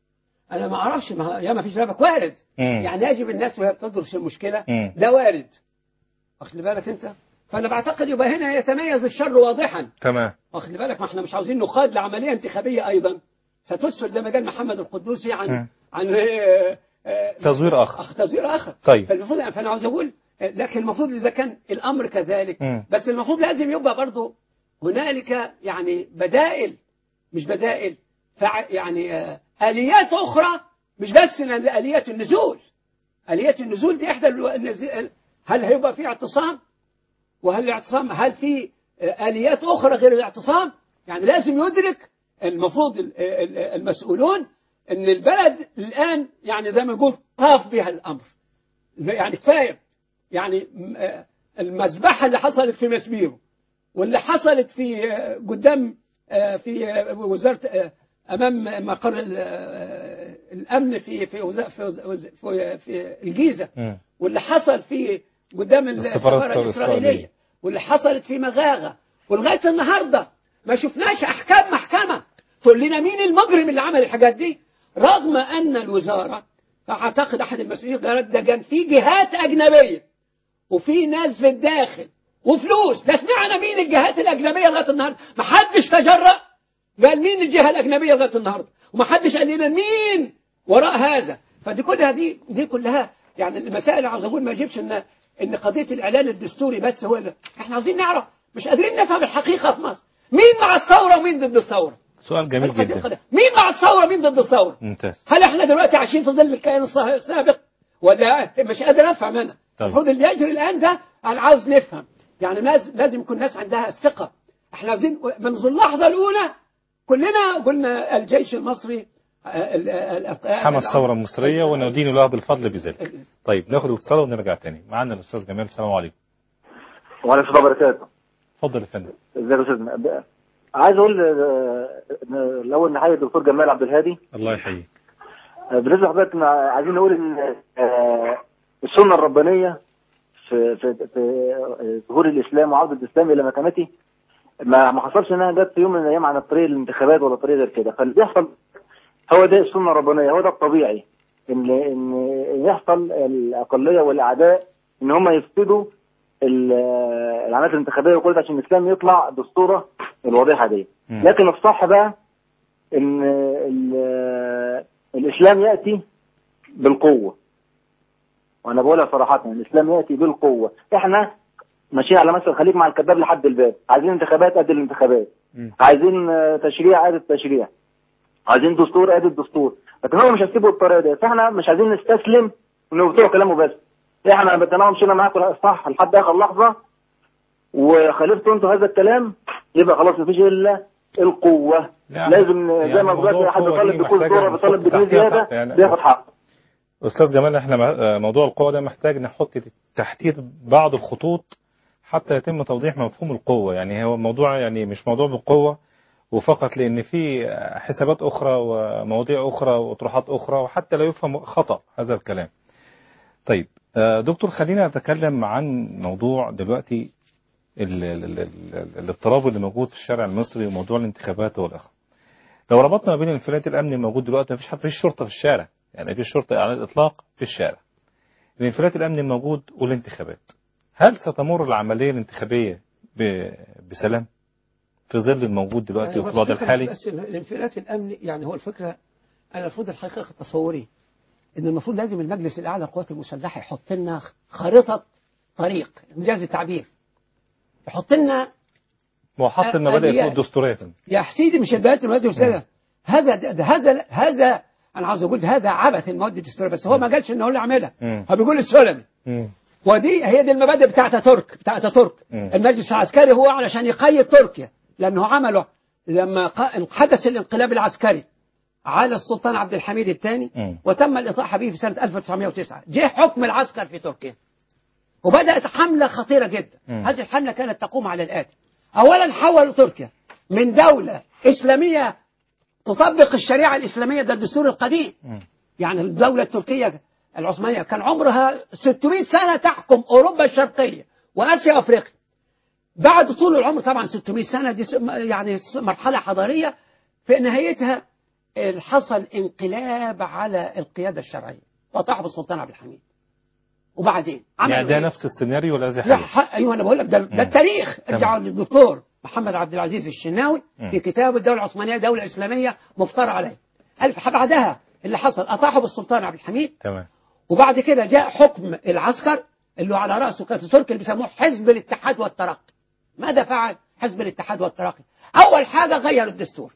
انا ما اعرفش ما يا ما فيش رابك وارد مم. يعني يجب الناس وهي بتدرس المشكله مم. ده وارد واخد بالك انت فانا بعتقد يبقى هنا يتميز الشر واضحا تمام واخد بالك ما احنا مش عاوزين نخاض لعمليه انتخابيه ايضا ستسفر زي ما قال محمد القدوسي عن مم. عن آه، آه، تزوير آخر. أخ تزوير اخر طيب. فالمفروض فانا عاوز اقول آه، لكن المفروض اذا كان الامر كذلك مم. بس المفروض لازم يبقى برضه هنالك يعني بدائل مش بدائل فع يعني آه، اليات اخرى مش بس ن- اليات النزول اليات النزول دي احدى الو- النز- هل هيبقى في اعتصام وهل الاعتصام هل في آه، اليات اخرى غير الاعتصام يعني لازم يدرك المفروض ال- ال- المسؤولون ان البلد الان يعني زي ما نقول طاف بها الامر يعني كفايه يعني م- آه، المذبحه اللي حصلت في مسبيرو واللي حصلت في آه، قدام آه، في آه، وزاره آه، امام مقر ال- آه، الامن في في وزا- في وز- في في الجيزه مم. واللي حصل في قدام السفارة السفاره الإسرائيلية. الاسرائيليه واللي حصلت في مغاغه ولغايه النهارده ما شفناش احكام محكمه تقول لنا مين المجرم اللي عمل الحاجات دي رغم ان الوزاره اعتقد احد المسؤولين قال ده كان في جهات اجنبيه وفي ناس في الداخل وفلوس ده سمعنا مين الجهات الاجنبيه لغايه النهارده ما حدش تجرأ قال مين الجهه الاجنبيه لغايه النهارده وما حدش قال لنا مين وراء هذا فدي كلها دي دي كلها يعني المسائل اللي عاوز اقول ما يجيبش ان ان قضيه الاعلان الدستوري بس هو اللي احنا عاوزين نعرف مش قادرين نفهم الحقيقه في مصر مين مع الثوره ومين ضد الثوره سؤال جميل القضية جدا القضية. مين مع الثوره ومين ضد الثوره ممتاز هل احنا دلوقتي عايشين في ظل الكيان الص- السابق ولا مش قادر افهم انا طيب. المفروض اللي يجري الان ده انا عاوز نفهم يعني ناس لازم يكون الناس عندها الثقه احنا عاوزين منذ اللحظه الاولى كلنا قلنا الجيش المصري آه، ال- ال- ال- حمى الثورة المصرية وندين له بالفضل بذلك طيب ناخد اتصال ونرجع تاني معانا الأستاذ جمال السلام عليكم وعليكم السلام وبركاته اتفضل يا فندم ازيك يا استاذ عايز اقول آه، إن الاول نحيي الدكتور جمال عبد الهادي الله يحييك آه، بالنسبه لحضرتك إن عايزين نقول ان آه، السنه الربانيه في في في آه، ظهور الاسلام وعوده الاسلام الى مكانته ما ما حصلش انها جت في يوم من الايام عن طريق الانتخابات ولا طريق غير كده فاللي بيحصل هو ده السنه الربانيه هو ده الطبيعي ان ان يحصل الاقليه والاعداء ان هم يفسدوا ال- العمليات الانتخابيه وكل ده عشان الاسلام يطلع بالصوره الواضحه دي مم. لكن الصح بقى ان ال- الاسلام ياتي بالقوه وانا بقولها صراحه يعني الاسلام ياتي بالقوه احنا ماشيين على مثل خليك مع الكذاب لحد الباب عايزين انتخابات قد الانتخابات مم. عايزين آه، تشريع قد التشريع عايزين دستور قد الدستور لكن هم مش هيسيبوا الطريقه دي فاحنا مش عايزين نستسلم انه بتوع كلامه بس احنا بدنا مشينا معاكم صح لحد اخر لحظه وخالفتوا انتوا هذا الكلام يبقى خلاص مفيش الا القوه يعني- لازم يعني زي ما موضوع دلوقتي حد القوة طالب دي بكل محتاجة صوره نحط بيطالب بجنيه تحتيها زياده تحت- يعني- بياخد حقه أستاذ جمال احنا مع- موضوع القوة ده محتاج نحط تحتيه بعض الخطوط حتى يتم توضيح مفهوم القوة يعني هو الموضوع يعني مش موضوع بالقوة وفقط لأن في حسابات أخرى ومواضيع أخرى وأطروحات أخرى وحتى لا يفهم خطأ هذا الكلام طيب آه، دكتور خلينا نتكلم عن موضوع دلوقتي ال- ال- ال- ال- الاضطراب اللي موجود في الشارع المصري وموضوع الانتخابات والآخر لو ربطنا ما بين الانفلات الأمني الموجود دلوقتي مفيش حد- مفيش شرطة في الشارع يعني مفيش شرطة على الإطلاق في الشارع الانفلات الأمني الموجود والانتخابات هل ستمر العملية الانتخابية ب- بسلام في ظل الموجود دلوقتي وفي الوضع الفكرة الحالي بس الانفلات الامني يعني هو الفكره انا المفروض الحقيقه تصوري ان المفروض لازم المجلس الاعلى للقوات المسلحه يحط لنا خارطه طريق انجاز التعبير يحط لنا وحط المبادئ آليات. فوق الدستورية يا فندم. يا حسيدي مش البيانات المواد الدستوريه هذا ده- ده- هذا هذا انا عاوز اقول هذا عبث المواد الدستوريه بس هو ما قالش ان هو اللي عاملها مم. هو بيقول السلمي مم. ودي هي دي المبادئ بتاعت ترك بتاعت ترك مم. المجلس العسكري هو علشان يقيد تركيا لانه عمله لما ق- حدث الانقلاب العسكري على السلطان عبد الحميد الثاني مم. وتم الاطاحه به في سنه 1909 جه حكم العسكر في تركيا وبدات حمله خطيره جدا مم. هذه الحمله كانت تقوم على الاتي اولا حولوا تركيا من دوله اسلاميه تطبق الشريعه الاسلاميه ده الدستور القديم مم. يعني الدولة التركية العثمانية كان عمرها 600 سنة تحكم أوروبا الشرقية وآسيا وأفريقيا بعد طول العمر طبعا 600 سنة دي س- يعني س- مرحلة حضارية في نهايتها حصل انقلاب على القيادة الشرعية وطاح السلطان عبد الحميد وبعدين عملوا يعني ده إيه؟ نفس السيناريو الذي لا حدث ح- ايوه انا بقول لك ده, مم. ده التاريخ تمام. ارجعوا للدكتور محمد عبد العزيز الشناوي مم. في كتابه الدوله العثمانيه دوله اسلاميه مفترى عليه ألف بعدها اللي حصل اطاحوا بالسلطان عبد الحميد تمام وبعد كده جاء حكم العسكر اللي على راسه كانت تركيا اللي بيسموه حزب الاتحاد والترقي ماذا فعل حزب الاتحاد والترقي اول حاجه غير الدستور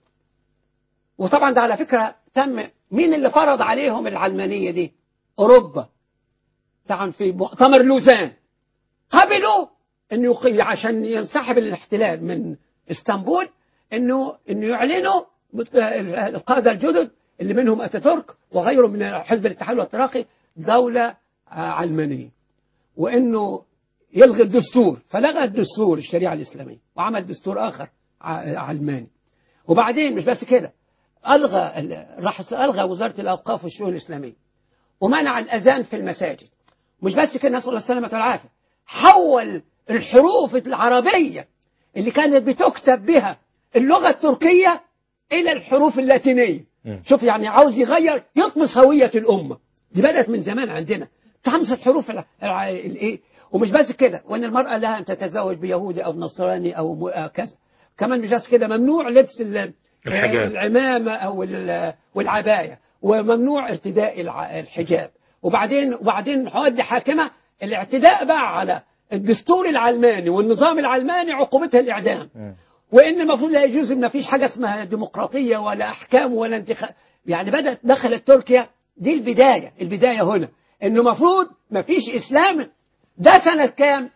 وطبعا ده على فكره تم مين اللي فرض عليهم العلمانيه دي اوروبا طبعا في مؤتمر لوزان قبلوا انه يقي عشان ينسحب الاحتلال من اسطنبول انه انه يعلنوا مت- القاده الجدد اللي منهم اتاتورك وغيره من حزب الاتحاد والتراخي دوله آه، علمانيه وانه يلغي الدستور فلغى الدستور الشريعه الاسلاميه وعمل دستور اخر ع- علماني وبعدين مش بس كده الغى ال- راح الغى وزاره الاوقاف والشؤون الاسلاميه ومنع الاذان في المساجد مش بس كده نسال الله السلامه والعافيه حول الحروف العربيه اللي كانت بتكتب بها اللغه التركيه الى الحروف اللاتينيه مم. شوف يعني عاوز يغير يطمس هويه الامه دي بدات من زمان عندنا تمس الحروف الع- الع- الايه ومش بس كده وان المراه لها ان تتزوج بيهودي او نصراني او م- آه كذا كمان مش بس كده ممنوع لبس ال- الحجاب. العمامه او ال- والعبايه وممنوع ارتداء الع- الحجاب وبعدين وبعدين مواد حاكمه الاعتداء بقى على الدستور العلماني والنظام العلماني عقوبتها الاعدام مم. وان المفروض لا يجوز ان ما فيش حاجه اسمها ديمقراطيه ولا احكام ولا انتخاب يعني بدات دخلت تركيا دي البدايه البدايه هنا انه المفروض ما فيش اسلام ده سنه كام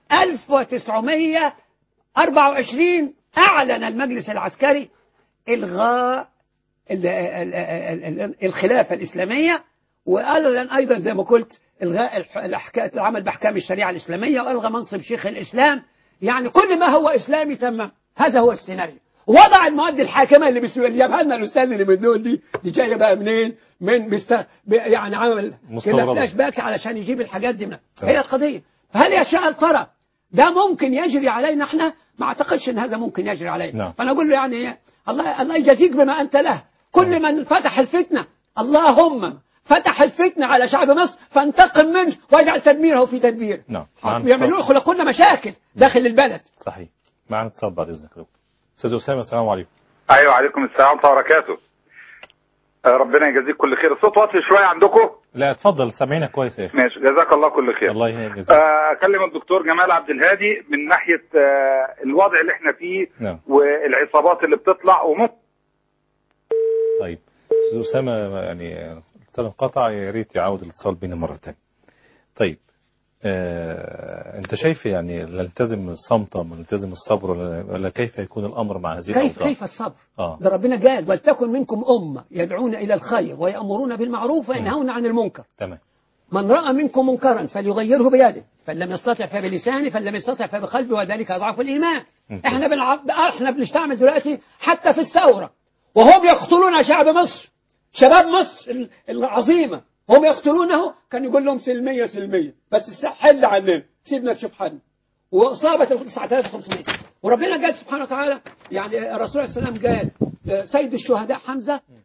1924 اعلن المجلس العسكري الغاء ال- ال- ال- ال- الخلافه الاسلاميه واعلن ايضا زي ما قلت الغاء الح- الأحكا- العمل باحكام الشريعه الاسلاميه والغى منصب شيخ الاسلام يعني كل ما هو اسلامي تم هذا هو السيناريو وضع المواد الحاكمه اللي بيسوي اللي جابها لنا الاستاذ اللي من دول دي دي جايه بقى منين؟ من بيست... ب- يعني عمل كده مستوردة. فلاش باك علشان يجيب الحاجات دي من تمام. هي القضيه فهل يا شاء ترى ده ممكن يجري علينا احنا ما اعتقدش ان هذا ممكن يجري علينا نعم. فانا اقول له يعني إيه؟ الله الله يجازيك بما انت له كل من فتح الفتنه اللهم فتح الفتنه على شعب مصر فانتقم منه واجعل تدميره في تدبير نعم. نعم. يعملون يخلقوا لنا مشاكل داخل البلد صحيح معنا اتصال بعد اذنك يا دكتور. استاذ اسامه السلام عليكم ايوه عليكم السلام ورحمه الله وبركاته آه، ربنا يجازيك كل خير الصوت واطي شويه عندكم لا اتفضل سامعينك كويس يا اخي ماشي جزاك الله كل خير الله يجزاك آه، اكلم الدكتور جمال عبد الهادي من ناحيه آه، الوضع اللي احنا فيه نعم والعصابات اللي بتطلع وممكن طيب استاذ اسامه يعني الاتصال انقطع يا ريت يعود الاتصال بينا مره ثانيه طيب آه، انت شايف يعني نلتزم الصمت ولا نلتزم الصبر ولا, ولا كيف يكون الامر مع هذه كيف الاوضاع كيف الصبر اه ده ربنا قال ولتكن منكم امه يدعون الى الخير ويامرون بالمعروف وينهون عن المنكر تمام من راى منكم منكرا فليغيره بيده فان لم يستطع فبلسانه فان لم يستطع فبقلبه وذلك اضعف الايمان ممتاز. احنا بنعب... احنا بنستعمل دلوقتي حتى في الثوره وهم يقتلون شعب مصر شباب مصر ال- العظيمه هم يقتلونه كان يقول لهم سلميه سلميه بس حل عننا سيبنا نشوف حل واصابه ال 9500 وربنا قال سبحانه وتعالى يعني الرسول عليه السلام قال آه، سيد الشهداء حمزه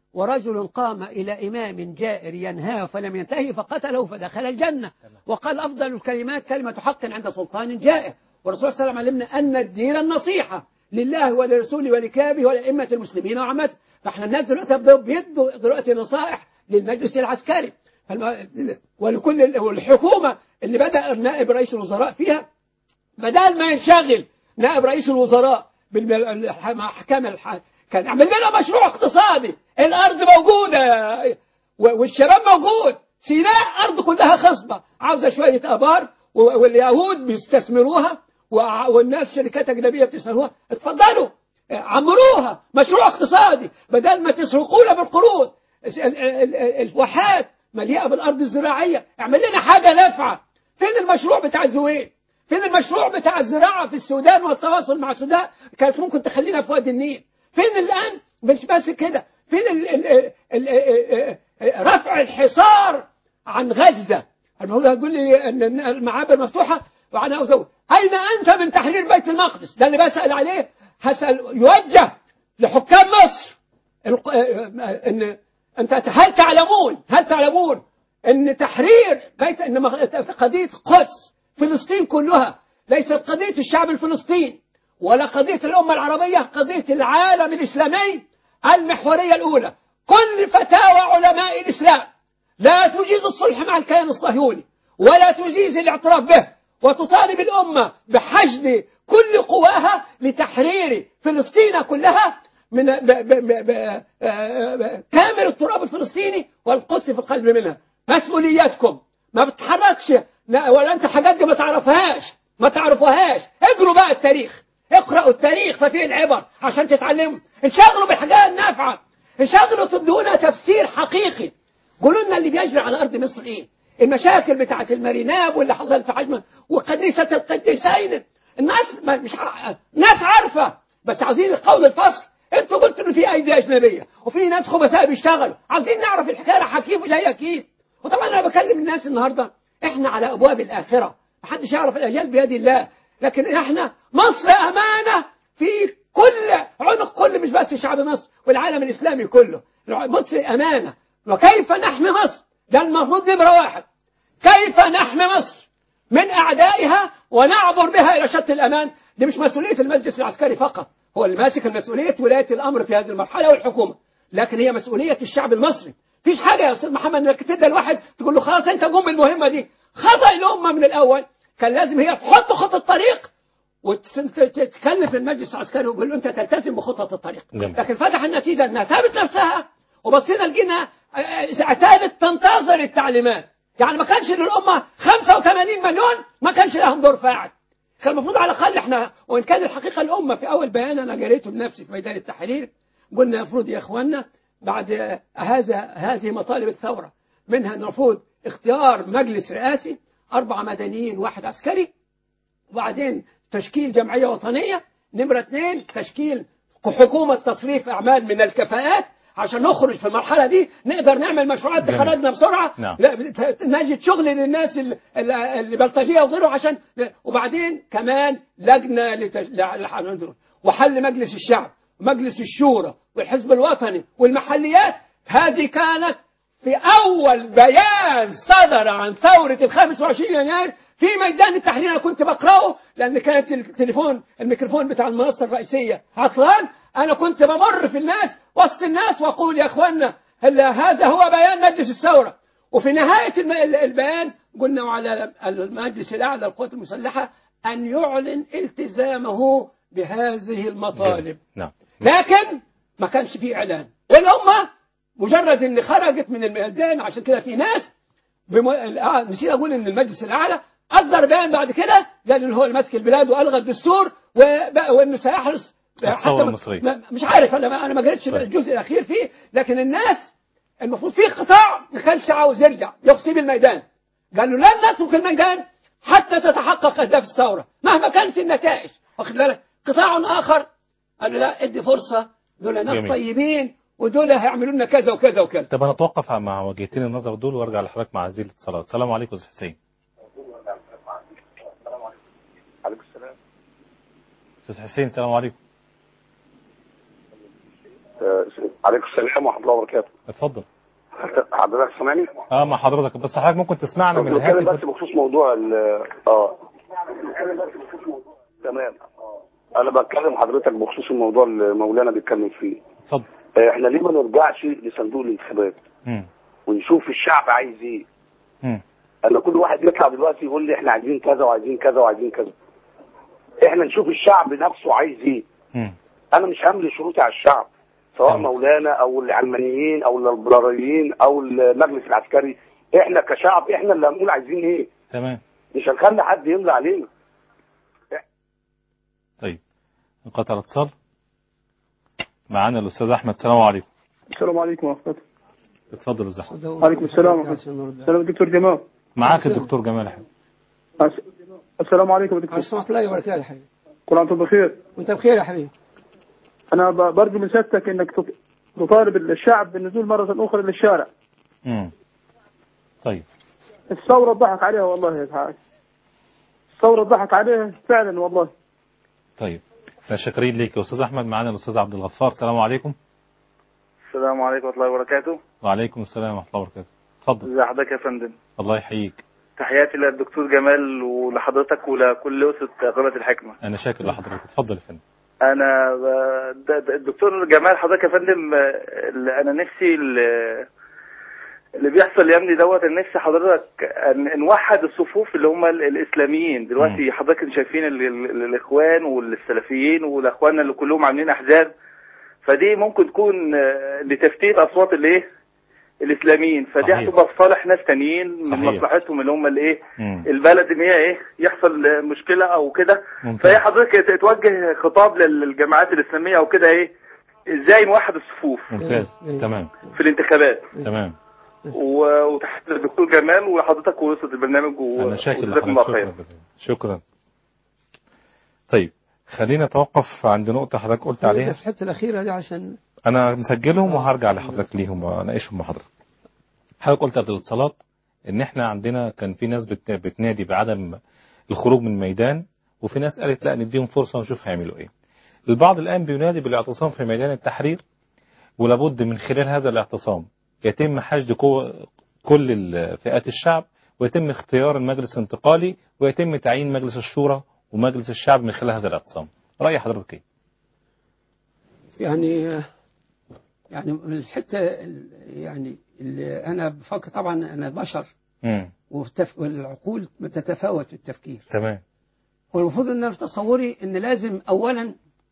ورجل قام إلى إمام جائر ينهاه فلم ينتهي فقتله فدخل الجنة وقال أفضل الكلمات كلمة حق عند سلطان جائر والرسول صلى الله عليه وسلم علمنا أن الدين النصيحة لله ولرسوله ولكتابه ولأئمة المسلمين وعامته فاحنا الناس دلوقتي بدأوا بيدوا دلوقتي نصائح للمجلس العسكري فالم- ولكل الحكومة اللي بدأ نائب رئيس الوزراء فيها بدل ما ينشغل نائب رئيس الوزراء بالأحكام الح... كان يعمل لنا مشروع اقتصادي الأرض موجودة و- والشباب موجود سيناء أرض كلها خصبة عاوزة شوية آبار و- واليهود بيستثمروها وع- والناس شركات أجنبية بتستثمروها اتفضلوا عمروها مشروع اقتصادي بدل ما تسرقونا بالقروض ال- ال- ال- الواحات مليئة بالأرض الزراعية اعمل لنا حاجة نافعة فين المشروع بتاع الزويل فين المشروع بتاع الزراعة في السودان والتواصل مع السودان كانت ممكن تخلينا في وادي النيل فين الآن مش بس كده فين ال ال ال ال رفع الحصار عن غزة المفروض هتقول لي ان المعابر مفتوحة وأنا أزود أين أنت من تحرير بيت المقدس ده اللي بسأل عليه هسأل يوجه لحكام مصر الق- ان انت هل تعلمون هل تعلمون ان تحرير بيت ان مغ- قضيه قدس فلسطين كلها ليست قضيه الشعب الفلسطيني ولا قضيه الامه العربيه قضيه العالم الاسلامي المحوريه الاولى كل فتاوى علماء الاسلام لا تجيز الصلح مع الكيان الصهيوني ولا تجيز الاعتراف به وتطالب الأمة بحشد كل قواها لتحرير فلسطين كلها من ب ب ب ب ب كامل التراب الفلسطيني والقدس في القلب منها مسؤوليتكم ما بتتحركش لا ولا انت حاجات دي ما تعرفهاش ما تعرفوهاش اقروا بقى التاريخ اقرأوا التاريخ ففيه العبر عشان تتعلموا انشغلوا بالحاجات النافعة انشغلوا تدونا تفسير حقيقي قولوا لنا اللي بيجري على أرض مصر إيه المشاكل بتاعة الماريناب واللي حصل في حجم وقديسة القديسين الناس ما مش ع... ناس عارفة بس عايزين القول الفصل انتوا قلتوا ان في ايدي اجنبيه وفي ناس خبثاء بيشتغلوا عايزين نعرف الحكايه رايحه كيف وجايه كيف وطبعا انا بكلم الناس النهارده احنا على ابواب الاخره محدش يعرف الاجال بيد الله لكن احنا مصر امانه في كل عنق كل مش بس شعب مصر والعالم الاسلامي كله مصر امانه وكيف نحمي مصر ده المفروض نمره واحد كيف نحمي مصر من أعدائها ونعبر بها إلى شط الأمان دي مش مسؤولية المجلس العسكري فقط هو اللي ماسك مسؤولية ولاية الأمر في هذه المرحلة والحكومة لكن هي مسؤولية الشعب المصري فيش حاجة يا أستاذ محمد إنك تدي الواحد تقول له خلاص أنت قوم بالمهمة دي خطأ الأمة من الأول كان لازم هي تحط خطة طريق وتكلف المجلس العسكري ويقول له أنت تلتزم بخطة الطريق جميل. لكن فتح النتيجة أنها سابت نفسها وبصينا لقينا اعتادت تنتظر التعليمات يعني ما كانش للأمة 85 مليون ما كانش لهم دور فاعل كان المفروض على الأقل احنا وإن كان الحقيقة الأمة في أول بيان أنا قريته بنفسي في ميدان التحرير قلنا المفروض يا إخواننا بعد هذا هذه مطالب الثورة منها المفروض اختيار مجلس رئاسي أربعة مدنيين واحد عسكري وبعدين تشكيل جمعية وطنية نمرة اثنين تشكيل حكومة تصريف أعمال من الكفاءات عشان نخرج في المرحلة دي نقدر نعمل مشروعات جميل. تخرجنا بسرعة نعم. لا ت- نجد شغل للناس ال- ال- اللي بلطجية وغيره عشان وبعدين كمان لجنة لتش... ل- ل- وحل مجلس الشعب ومجلس الشورى والحزب الوطني والمحليات هذه كانت في أول بيان صدر عن ثورة ال 25 يناير في ميدان التحرير أنا كنت بقرأه لأن كانت التليفون الميكروفون بتاع المنصة الرئيسية عطلان أنا كنت بمر في الناس وسط الناس وأقول يا أخوانا هل هذا هو بيان مجلس الثورة وفي نهاية الم- ال- البيان قلنا على المجلس الأعلى للقوات المسلحة أن يعلن التزامه بهذه المطالب نعم لكن ما كانش فيه إعلان والأمة مجرد ان خرجت من الميدان عشان كده في ناس بم... آه، نسيت اقول ان المجلس الاعلى اصدر بيان بعد كده قال ان هو اللي ماسك البلاد والغى الدستور وبقى وانه سيحرص الثورة ما- المصرية. ما- مش عارف انا ما انا ما قريتش طيب. الجزء الاخير فيه لكن الناس المفروض في قطاع ما كانش عاوز يرجع يقصي الميدان قالوا لن نترك الميدان حتى تتحقق اهداف الثوره مهما كانت النتائج واخد بالك قطاع اخر قالوا لا ادي فرصه دول ناس جميل. طيبين ودول هيعملوا لنا كذا وكذا وكذا طب انا اتوقف مع وجهتين النظر دول وارجع لحضرتك مع هذه الاتصالات السلام عليكم استاذ حسين عليكم السلام استاذ حسين السلام عليكم آه، عليكم السلام ورحمه الله وبركاته اتفضل حضرتك سامعني؟ اه مع حضرتك بس حضرتك ممكن تسمعنا من بتكلم بس الهاتف بخصوص موضوع ال اه تمام انا بتكلم حضرتك بخصوص الموضوع اللي مولانا بيتكلم فيه اتفضل آه، احنا ليه ما نرجعش لصندوق الانتخابات مم. ونشوف الشعب عايز ايه مم. انا كل واحد يطلع دلوقتي يقول لي احنا عايزين كذا وعايزين كذا وعايزين كذا احنا نشوف الشعب نفسه عايز ايه مم. انا مش هملي شروطي على الشعب سواء تمام. مولانا او العلمانيين او الليبراليين او المجلس العسكري احنا كشعب احنا اللي هنقول عايزين ايه تمام مش هنخلي حد يملى علينا طيب انقطع الاتصال معانا الاستاذ احمد السلام عليكم السلام عليكم ورحمة الله اتفضل يا أستاذ احمد عليكم السلام ورحمة الله السلام دكتور جمال معاك الدكتور جمال احمد أس- السلام عليكم يا دكتور ورحمة الله وبركاته يا حبيبي كل عام وانتم بخير وانت بخير يا حبيبي أنا ب- برجو من سيادتك إنك تط- تطالب الشعب بالنزول مرة أخرى للشارع مم. طيب الثورة ضحك عليها والله يا تعالى الثورة ضحك عليها فعلا والله طيب احنا شاكرين ليك يا استاذ احمد معانا الاستاذ عبد الغفار السلام عليكم السلام عليكم ورحمة الله وبركاته وعليكم السلام ورحمه الله وبركاته اتفضل ازي حضرتك يا فندم الله يحييك تحياتي للدكتور جمال ولحضرتك ولكل أسرة قناة الحكمة انا شاكر لحضرتك اتفضل يا فندم أنا ب- د- د- الدكتور جمال حضرتك يا فندم آه، اللي أنا نفسي ال- اللي بيحصل يا ابني دوت أنا نفسي حضرتك أن نوحد الصفوف اللي هم ال- الإسلاميين دلوقتي حضرتك انتوا شايفين ال- ال- الإخوان والسلفيين والإخوان اللي كلهم عاملين أحزاب فدي ممكن تكون آه، لتفتيت أصوات الإيه الاسلاميين فدي صحيح. هتبقى في صالح ناس تانيين من صحيح. مصلحتهم اللي هم الايه مم. البلد ان هي ايه يحصل مشكله او كده ممتاز. فهي حضرتك توجه خطاب للجماعات الاسلاميه او كده ايه ازاي نوحد الصفوف ممتاز تمام في الانتخابات تمام و- وتحت الدكتور جمال وحضرتك ووسط البرنامج و- انا شاكر وجزاكم الله لحضرتك خير شكرا جزيلا شكرا طيب خلينا نتوقف عند نقطة حضرتك قلت عليها في الحتة الأخيرة دي عشان انا مسجلهم وهرجع لحضرتك ليهم واناقشهم مع حضرتك حضرتك قلت قبل الاتصالات ان احنا عندنا كان في ناس بت- بتنادي بعدم الخروج من الميدان وفي ناس قالت لا نديهم فرصة ونشوف هيعملوا ايه البعض الان بينادي بالاعتصام في ميدان التحرير ولابد من خلال هذا الاعتصام يتم حشد كو- كل ال- فئات الشعب ويتم اختيار المجلس الانتقالي ويتم تعيين مجلس الشورى ومجلس الشعب من خلال هذا الاعتصام رأي حضرتك ايه يعني يعني الحتة ال- يعني اللي أنا بفكر طبعا أنا بشر امم والتف... والعقول تتفاوت في التفكير تمام والمفروض ان أنا في تصوري ان لازم اولا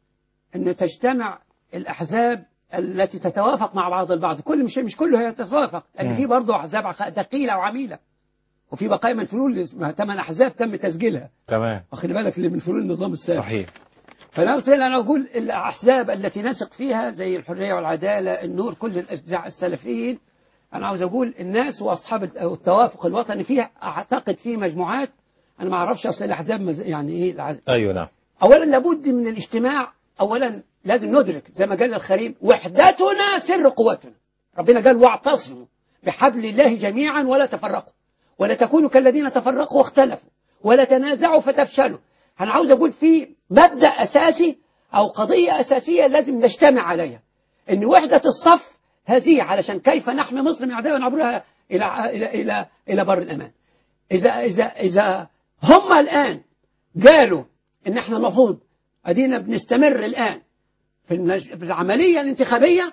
ان تجتمع الاحزاب التي تتوافق مع بعض البعض كل مش مش كله هي تتوافق لان مم. في برضه احزاب عخ- دقيله وعميله وفي بقايا من فلول اسمها ثمان احزاب تم تسجيلها تمام واخد بالك اللي من فلول النظام السابق صحيح فانا مثلا انا اقول الاحزاب التي نثق فيها زي الحريه والعداله النور كل الأجزاء السلفيين انا عاوز اقول الناس واصحاب الت- أو التوافق الوطني فيها اعتقد في مجموعات انا ما اعرفش اصل الاحزاب مز- يعني ايه العز- ايوه نعم اولا لابد من الاجتماع اولا لازم ندرك زي ما قال الخريم وحدتنا سر قوتنا ربنا قال واعتصموا بحبل الله جميعا ولا تفرقوا ولا تكونوا كالذين تفرقوا واختلفوا ولا تنازعوا فتفشلوا انا عاوز اقول في مبدا اساسي او قضيه اساسيه لازم نجتمع عليها ان وحده الصف هذه علشان كيف نحمي مصر من اعداء ونعبرها الى الى الى الى بر الامان اذا اذا اذا هم الان قالوا ان احنا المفروض ادينا بنستمر الان في المج- في العمليه الانتخابيه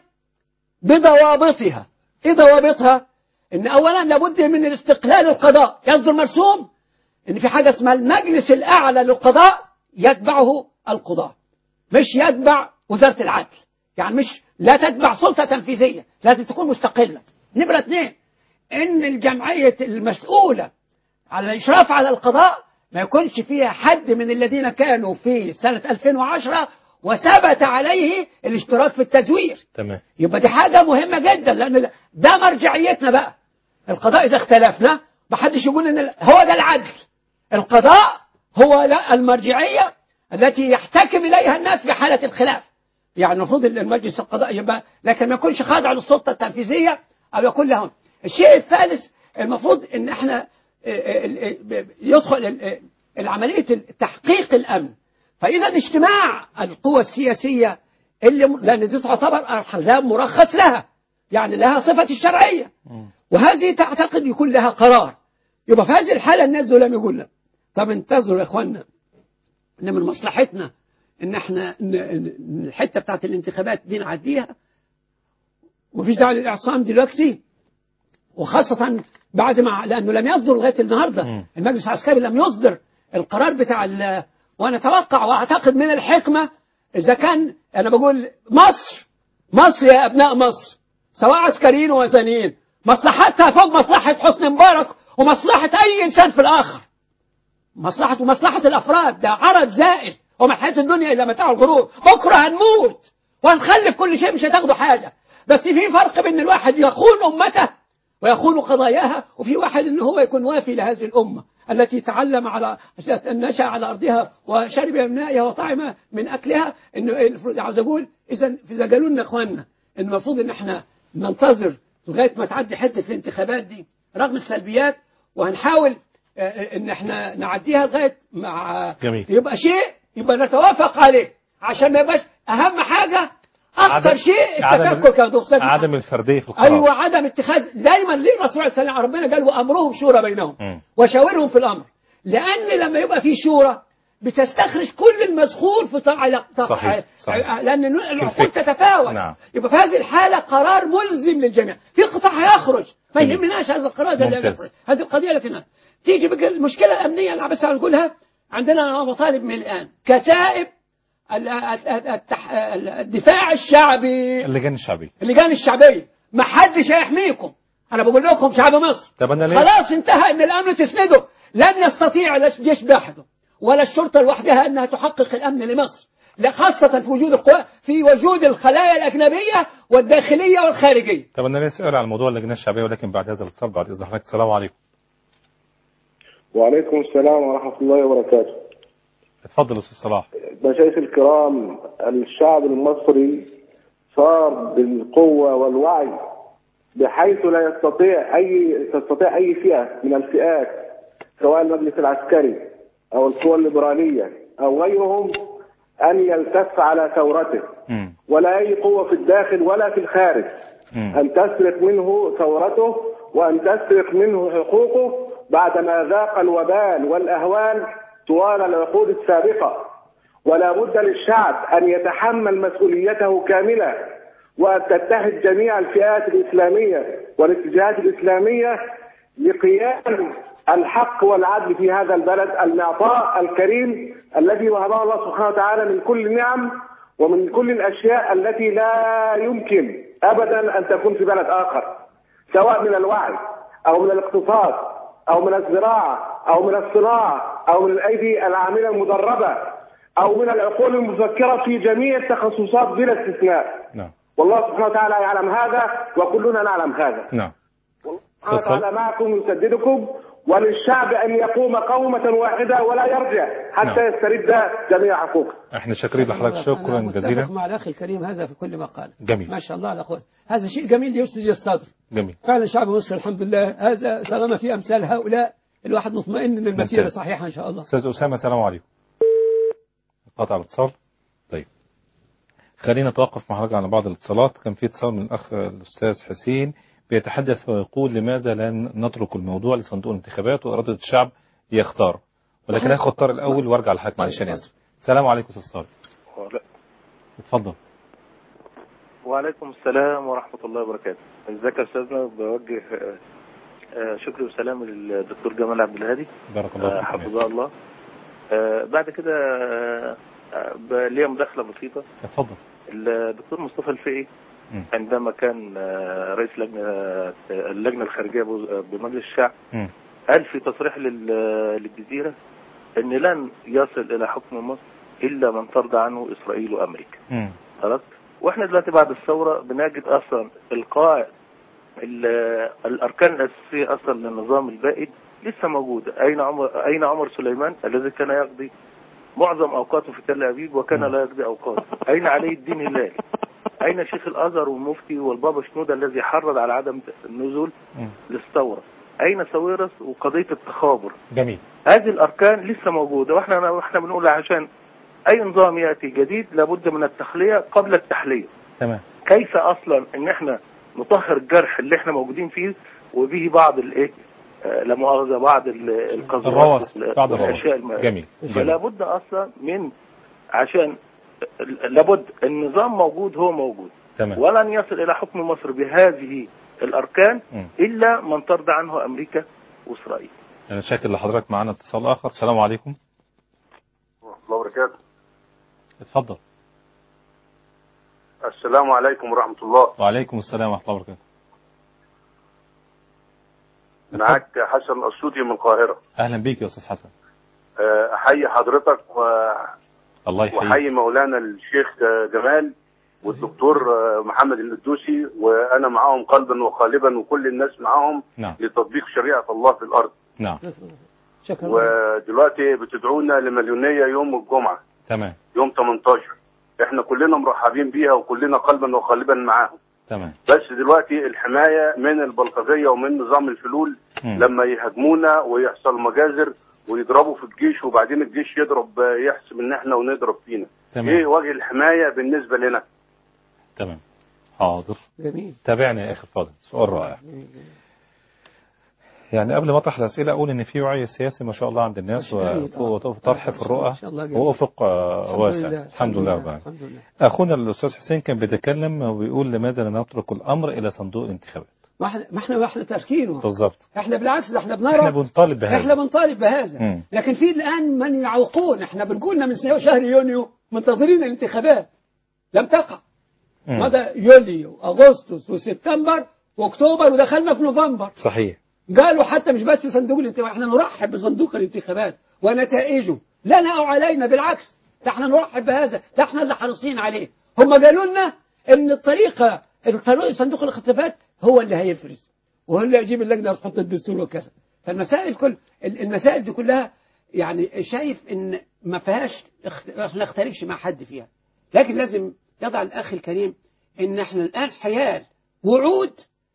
بضوابطها ايه ضوابطها ان اولا لابد من الاستقلال القضاء يصدر مرسوم ان في حاجه اسمها المجلس الاعلى للقضاء يتبعه القضاء مش يتبع وزاره العدل يعني مش لا تتبع سلطه تنفيذيه لازم تكون مستقله نمره اثنين ان الجمعيه المسؤوله على الإشراف على القضاء ما يكونش فيها حد من الذين كانوا في سنة 2010 وثبت عليه الاشتراك في التزوير تمام يبقى دي حاجة مهمة جدا لأن ده مرجعيتنا بقى القضاء إذا اختلفنا ما حدش يقول إن ال- هو ده العدل القضاء هو لا المرجعية التي يحتكم إليها الناس في حالة الخلاف يعني المفروض إن المجلس القضاء يبقى لكن ما يكونش خاضع للسلطة التنفيذية أو يكون لهم الشيء الثالث المفروض إن إحنا يدخل العملية تحقيق الأمن فإذا اجتماع القوى السياسية اللي لأن دي تعتبر أحزاب مرخص لها يعني لها صفة الشرعية وهذه تعتقد يكون لها قرار يبقى في هذه الحالة الناس دول لم يقول لك طب انتظروا يا اخوانا ان من مصلحتنا ان احنا ن- ن- الحته بتاعت الانتخابات دي نعديها ومفيش داعي للاعصام دلوقتي وخاصة بعد ما لأنه لم يصدر لغاية النهاردة المجلس العسكري لم يصدر القرار بتاع ال- وأنا أتوقع وأعتقد من الحكمة إذا كان أنا بقول مصر مصر يا أبناء مصر سواء عسكريين ووثنيين مصلحتها فوق مصلحة حسني مبارك ومصلحة أي إنسان في الآخر مصلحة ومصلحة الأفراد ده عرض زائد وما حياة الدنيا إلا متاع الغرور بكرة هنموت وهنخلف كل شيء مش هتاخدوا حاجة بس في فرق بين الواحد يخون أمته ويخون قضاياها وفي واحد ان هو يكون وافي لهذه الامه التي تعلم على نشا على ارضها وشرب من مائها وطعم من اكلها انه المفروض عاوز اقول اذا اذا قالوا لنا اخواننا ان المفروض ان احنا ننتظر لغايه ما تعدي حته الانتخابات دي رغم السلبيات وهنحاول آه، آه، ان احنا نعديها لغايه مع جميل. يبقى شيء يبقى نتوافق عليه عشان ما يبقاش اهم حاجه اكثر عدم- شيء عدم- التفكك يا دكتور عدم الفردية في القرار ايوه عدم اتخاذ دايما ليه الرسول عليه السلام ربنا قال وامرهم شورى بينهم مم. وشاورهم في الامر لان لما يبقى في شورى بتستخرج كل المذخور في طاعة صحيح، صحيح. لان العقول الفكر. تتفاوت نعم. يبقى في هذه الحاله قرار ملزم للجميع في قطاع هيخرج ما جميل. يهمناش هذا القرار ده اللي ممتاز. يخرج. هذه القضيه التي نا- تيجي بقى المشكله الامنيه اللي بس نقولها عندنا مطالب من الان كتائب ال- ال- التح- الدفاع الشعبي اللجان الشعبية اللجان الشعبيه ما حدش هيحميكم انا بقول لكم شعب مصر طب أنا ليه خلاص انتهى ان الامن تسنده لن يستطيع لا الجيش بحده ولا الشرطه لوحدها انها تحقق الامن لمصر لا خاصة في وجود القوى في وجود الخلايا الأجنبية والداخلية والخارجية طب أنا ليه سؤال على موضوع اللجنة الشعبية ولكن بعد هذا الاتصال بعد إذن حضرتك السلام عليكم وعليكم السلام ورحمة الله وبركاته اتفضل يا أستاذ صلاح مشايخ الكرام الشعب المصري صار بالقوة والوعي بحيث لا يستطيع أي تستطيع أي فئة من الفئات سواء المجلس العسكري أو القوى الليبرالية أو غيرهم أن يلتف على ثورته مم. ولا أي قوة في الداخل ولا في الخارج مم. أن تسرق منه ثورته وأن تسرق منه حقوقه بعدما ذاق الوبال والأهوال طوال العقود السابقة ولا بد للشعب أن يتحمل مسؤوليته كاملة وأن تتحد جميع الفئات الإسلامية والاتجاهات الإسلامية لقيام الحق والعدل في هذا البلد المعطاء الكريم الذي وهبه الله سبحانه وتعالى من كل النعم ومن كل الأشياء التي لا يمكن أبدا أن تكون في بلد آخر سواء من الوعي أو من الاقتصاد أو من الزراعة أو من الصناعة أو من الأيدي العاملة المدربة أو من العقول المفكرة في جميع التخصصات بلا استثناء نعم والله سبحانه وتعالى يعلم هذا وكلنا نعلم هذا نعم سبحانه وتعالى معكم يسددكم وللشعب أن يقوم قومة واحدة ولا يرجع حتى نعم. يسترد جميع حقوقه احنا شاكرين لحضرتك شكرا أنا جزيلا متفق مع الأخ الكريم هذا في كل ما قال جميل. ما شاء الله على قوة هذا شيء جميل يسجد الصدر جميل فعلا شعب مصر الحمد لله هذا طالما في أمثال هؤلاء الواحد مطمئن ان المسيرة ممتاز. صحيحة إن شاء الله أستاذ أسامة السلام عليكم قطع الاتصال طيب خلينا نتوقف مع حضرتك على بعض الاتصالات كان في اتصال من الأخ الأستاذ حسين بيتحدث ويقول لماذا لا نترك الموضوع لصندوق الانتخابات وإرادة الشعب يختار ولكن هاخد طار الأول وارجع لحضرتك معلش أنا آسف السلام عليكم أستاذ صالح اتفضل وعليكم السلام ورحمة الله وبركاته ازيك يا استاذنا بوجه آه، آه، شكري وسلام للدكتور جمال عبد الهادي بارك الله آه، فيك حفظه الله آه، بعد كده آه، آه، ب- ليا مداخلة بسيطة اتفضل الدكتور مصطفى الفقي مم. عندما كان آه، رئيس لجنة آه، اللجنة الخارجية بو- بمجلس الشعب مم. قال في تصريح لل- للجزيرة ان لن يصل الى حكم مصر الا من ترضى عنه اسرائيل وامريكا مم. خلاص واحنا دلوقتي بعد الثوره بنجد اصلا القاء ال- الاركان الاساسيه اصلا للنظام البائد لسه موجوده اين عمر اين عمر سليمان الذي كان يقضي معظم اوقاته في تل ابيب وكان لا يقضي اوقاته اين علي الدين هلال اين شيخ الازهر والمفتي والبابا شنوده الذي حرض على عدم النزول مم. للثوره اين ساويرس وقضيه التخابر جميل هذه الاركان لسه موجوده واحنا واحنا بنقول عشان اي نظام ياتي جديد لابد من التخليه قبل التحليه تمام كيف اصلا ان احنا نطهر الجرح اللي احنا موجودين فيه وبه بعض الايه آه، لا مؤاخذه بعض ال- القذورات الرواسب وال- بعض والاشياء الرواسب الم- جميل فلا جميل بد اصلا من عشان لابد النظام موجود هو موجود تمام ولن يصل الى حكم مصر بهذه الاركان مم. الا من ترضى عنه امريكا واسرائيل أنا شاكر لحضرتك معانا اتصال آخر السلام عليكم الله وبركاته اتفضل السلام عليكم ورحمة الله وعليكم السلام ورحمة الله وبركاته معاك حسن الأسودي من القاهرة أهلا بيك يا أستاذ حسن آه، أحيي حضرتك و- الله يحييك وأحيي مولانا الشيخ آه، جمال والدكتور آه، محمد القدوسي وأنا معاهم قلبا وقالبا وكل الناس معاهم نعم لتطبيق شريعة الله في الأرض نعم شكرا ودلوقتي بتدعونا لمليونية يوم الجمعة تمام يوم 18 احنا كلنا مرحبين بيها وكلنا قلبا وقالبا معاهم تمام بس دلوقتي الحماية من البلطجية ومن نظام الفلول مم. لما يهاجمونا ويحصل مجازر ويضربوا في الجيش وبعدين الجيش يضرب يحسب ان احنا ونضرب فينا تمام. ايه وجه الحماية بالنسبة لنا تمام حاضر جميل تابعني يا أخي الفاضل سؤال رائع يعني قبل ما اطرح الاسئله اقول ان في وعي سياسي ما شاء الله عند الناس جميل. وف- وطرح في الرؤى ما شاء الله جميل. وافق آه، الحمد واسع لله. الحمد لله رب العالمين. الحمد لله اخونا الاستاذ حسين كان بيتكلم وبيقول لماذا لا نترك الامر الى صندوق الانتخابات ما احنا ما احنا ما احنا تاركينه بالظبط احنا بالعكس ده احنا احنا بنرى بنطالب بهذا احنا بنطالب بهذا مم. لكن في الان من يعوقون احنا بنقولنا من شهر يونيو منتظرين الانتخابات لم تقع مم. مدى يوليو اغسطس وسبتمبر واكتوبر ودخلنا في نوفمبر صحيح قالوا حتى مش بس صندوق الانتخابات احنا نرحب بصندوق الانتخابات ونتائجه لنا او علينا بالعكس ده احنا نرحب بهذا ده احنا اللي حريصين عليه هم قالوا لنا ان الطريقه القانون صندوق الانتخابات هو اللي هيفرز وهو اللي هيجيب اللجنه وتحط الدستور وكذا فالمسائل كل المسائل دي كلها يعني شايف ان ما فيهاش اخت- احنا ما نختلفش مع حد فيها لكن لازم يضع الاخ الكريم ان احنا الان حيال وعود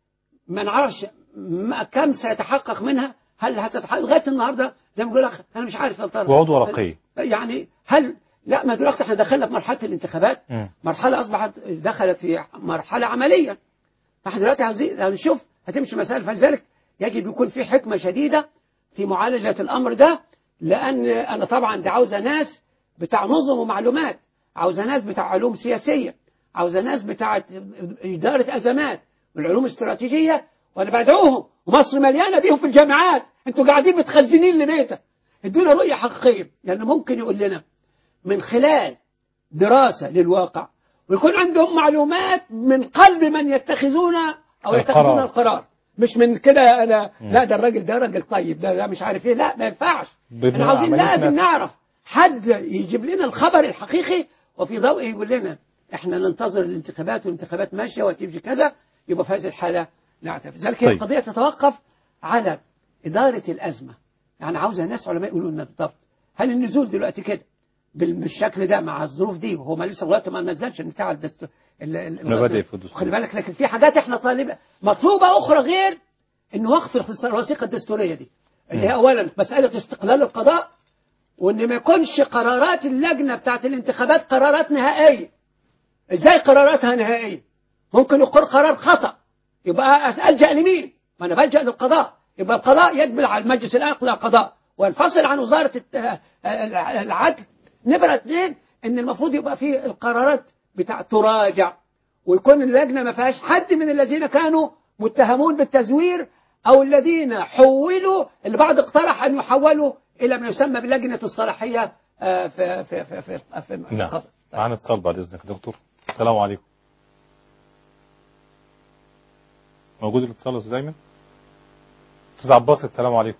ما نعرفش ما كم سيتحقق منها هل هتتحقق لغايه النهارده زي ما بقول لك انا مش عارف يا ترى وعود ورقيه يعني هل لا ما دلوقتي احنا دخلنا في مرحله الانتخابات مم. مرحله اصبحت دخلت في مرحله عمليه فاحنا دلوقتي عايزين هنشوف هتمشي مسائل فلذلك يجب يكون في حكمه شديده في معالجه الامر ده لان انا طبعا دي عاوزه ناس بتاع نظم ومعلومات عاوزه ناس بتاع علوم سياسيه عاوزه ناس بتاعه اداره ازمات والعلوم الاستراتيجيه وانا بدعوهم ومصر مليانه بيهم في الجامعات انتوا قاعدين متخزنين لبيتك ادونا رؤيه حقيقيه لان ممكن يقول لنا من خلال دراسه للواقع ويكون عندهم معلومات من قلب من يتخذون او القرار. يتخذون القرار مش من كده انا مم. لا ده الراجل ده راجل طيب ده, ده مش عارف ايه لا ما ينفعش بناء احنا عاوزين عملية لازم نسخ. نعرف حد يجيب لنا الخبر الحقيقي وفي ضوءه يقول لنا احنا ننتظر الانتخابات والانتخابات ماشيه وتيجي كذا يبقى في هذه الحاله نعترف لذلك هي طيب. القضيه تتوقف على اداره الازمه يعني عاوزه ناس علماء يقولوا لنا بالضبط هل النزول دلوقتي كده بال- بالشكل ده مع الظروف دي وهو ما لسه لغايه ما نزلش بتاع الدستور ال- ال- مبادئ في الدستور. خلي بالك لكن في حاجات احنا طالبه مطلوبه اخرى غير ان وقف الوثيقه الدستوريه دي اللي هي اولا مساله استقلال القضاء وان ما يكونش قرارات اللجنه بتاعت الانتخابات قرارات نهائيه ازاي قراراتها نهائيه ممكن يكون قرار خطا يبقى الجا لمين ما انا بلجا للقضاء يبقى القضاء يقبل على المجلس الاعلى قضاء وينفصل عن وزاره الت- آه، آه، العدل نمره اثنين ان المفروض يبقى في القرارات بتاع تراجع ويكون اللجنه ما فيهاش حد من الذين كانوا متهمون بالتزوير او الذين حولوا البعض اقترح ان يحولوا الى ما يسمى بلجنه الصلاحيه آه، في في في في, في, في نعم القضاء. معانا اتصال بعد اذنك يا دكتور السلام عليكم موجود الاتصال يا استاذ ايمن استاذ عباس السلام عليكم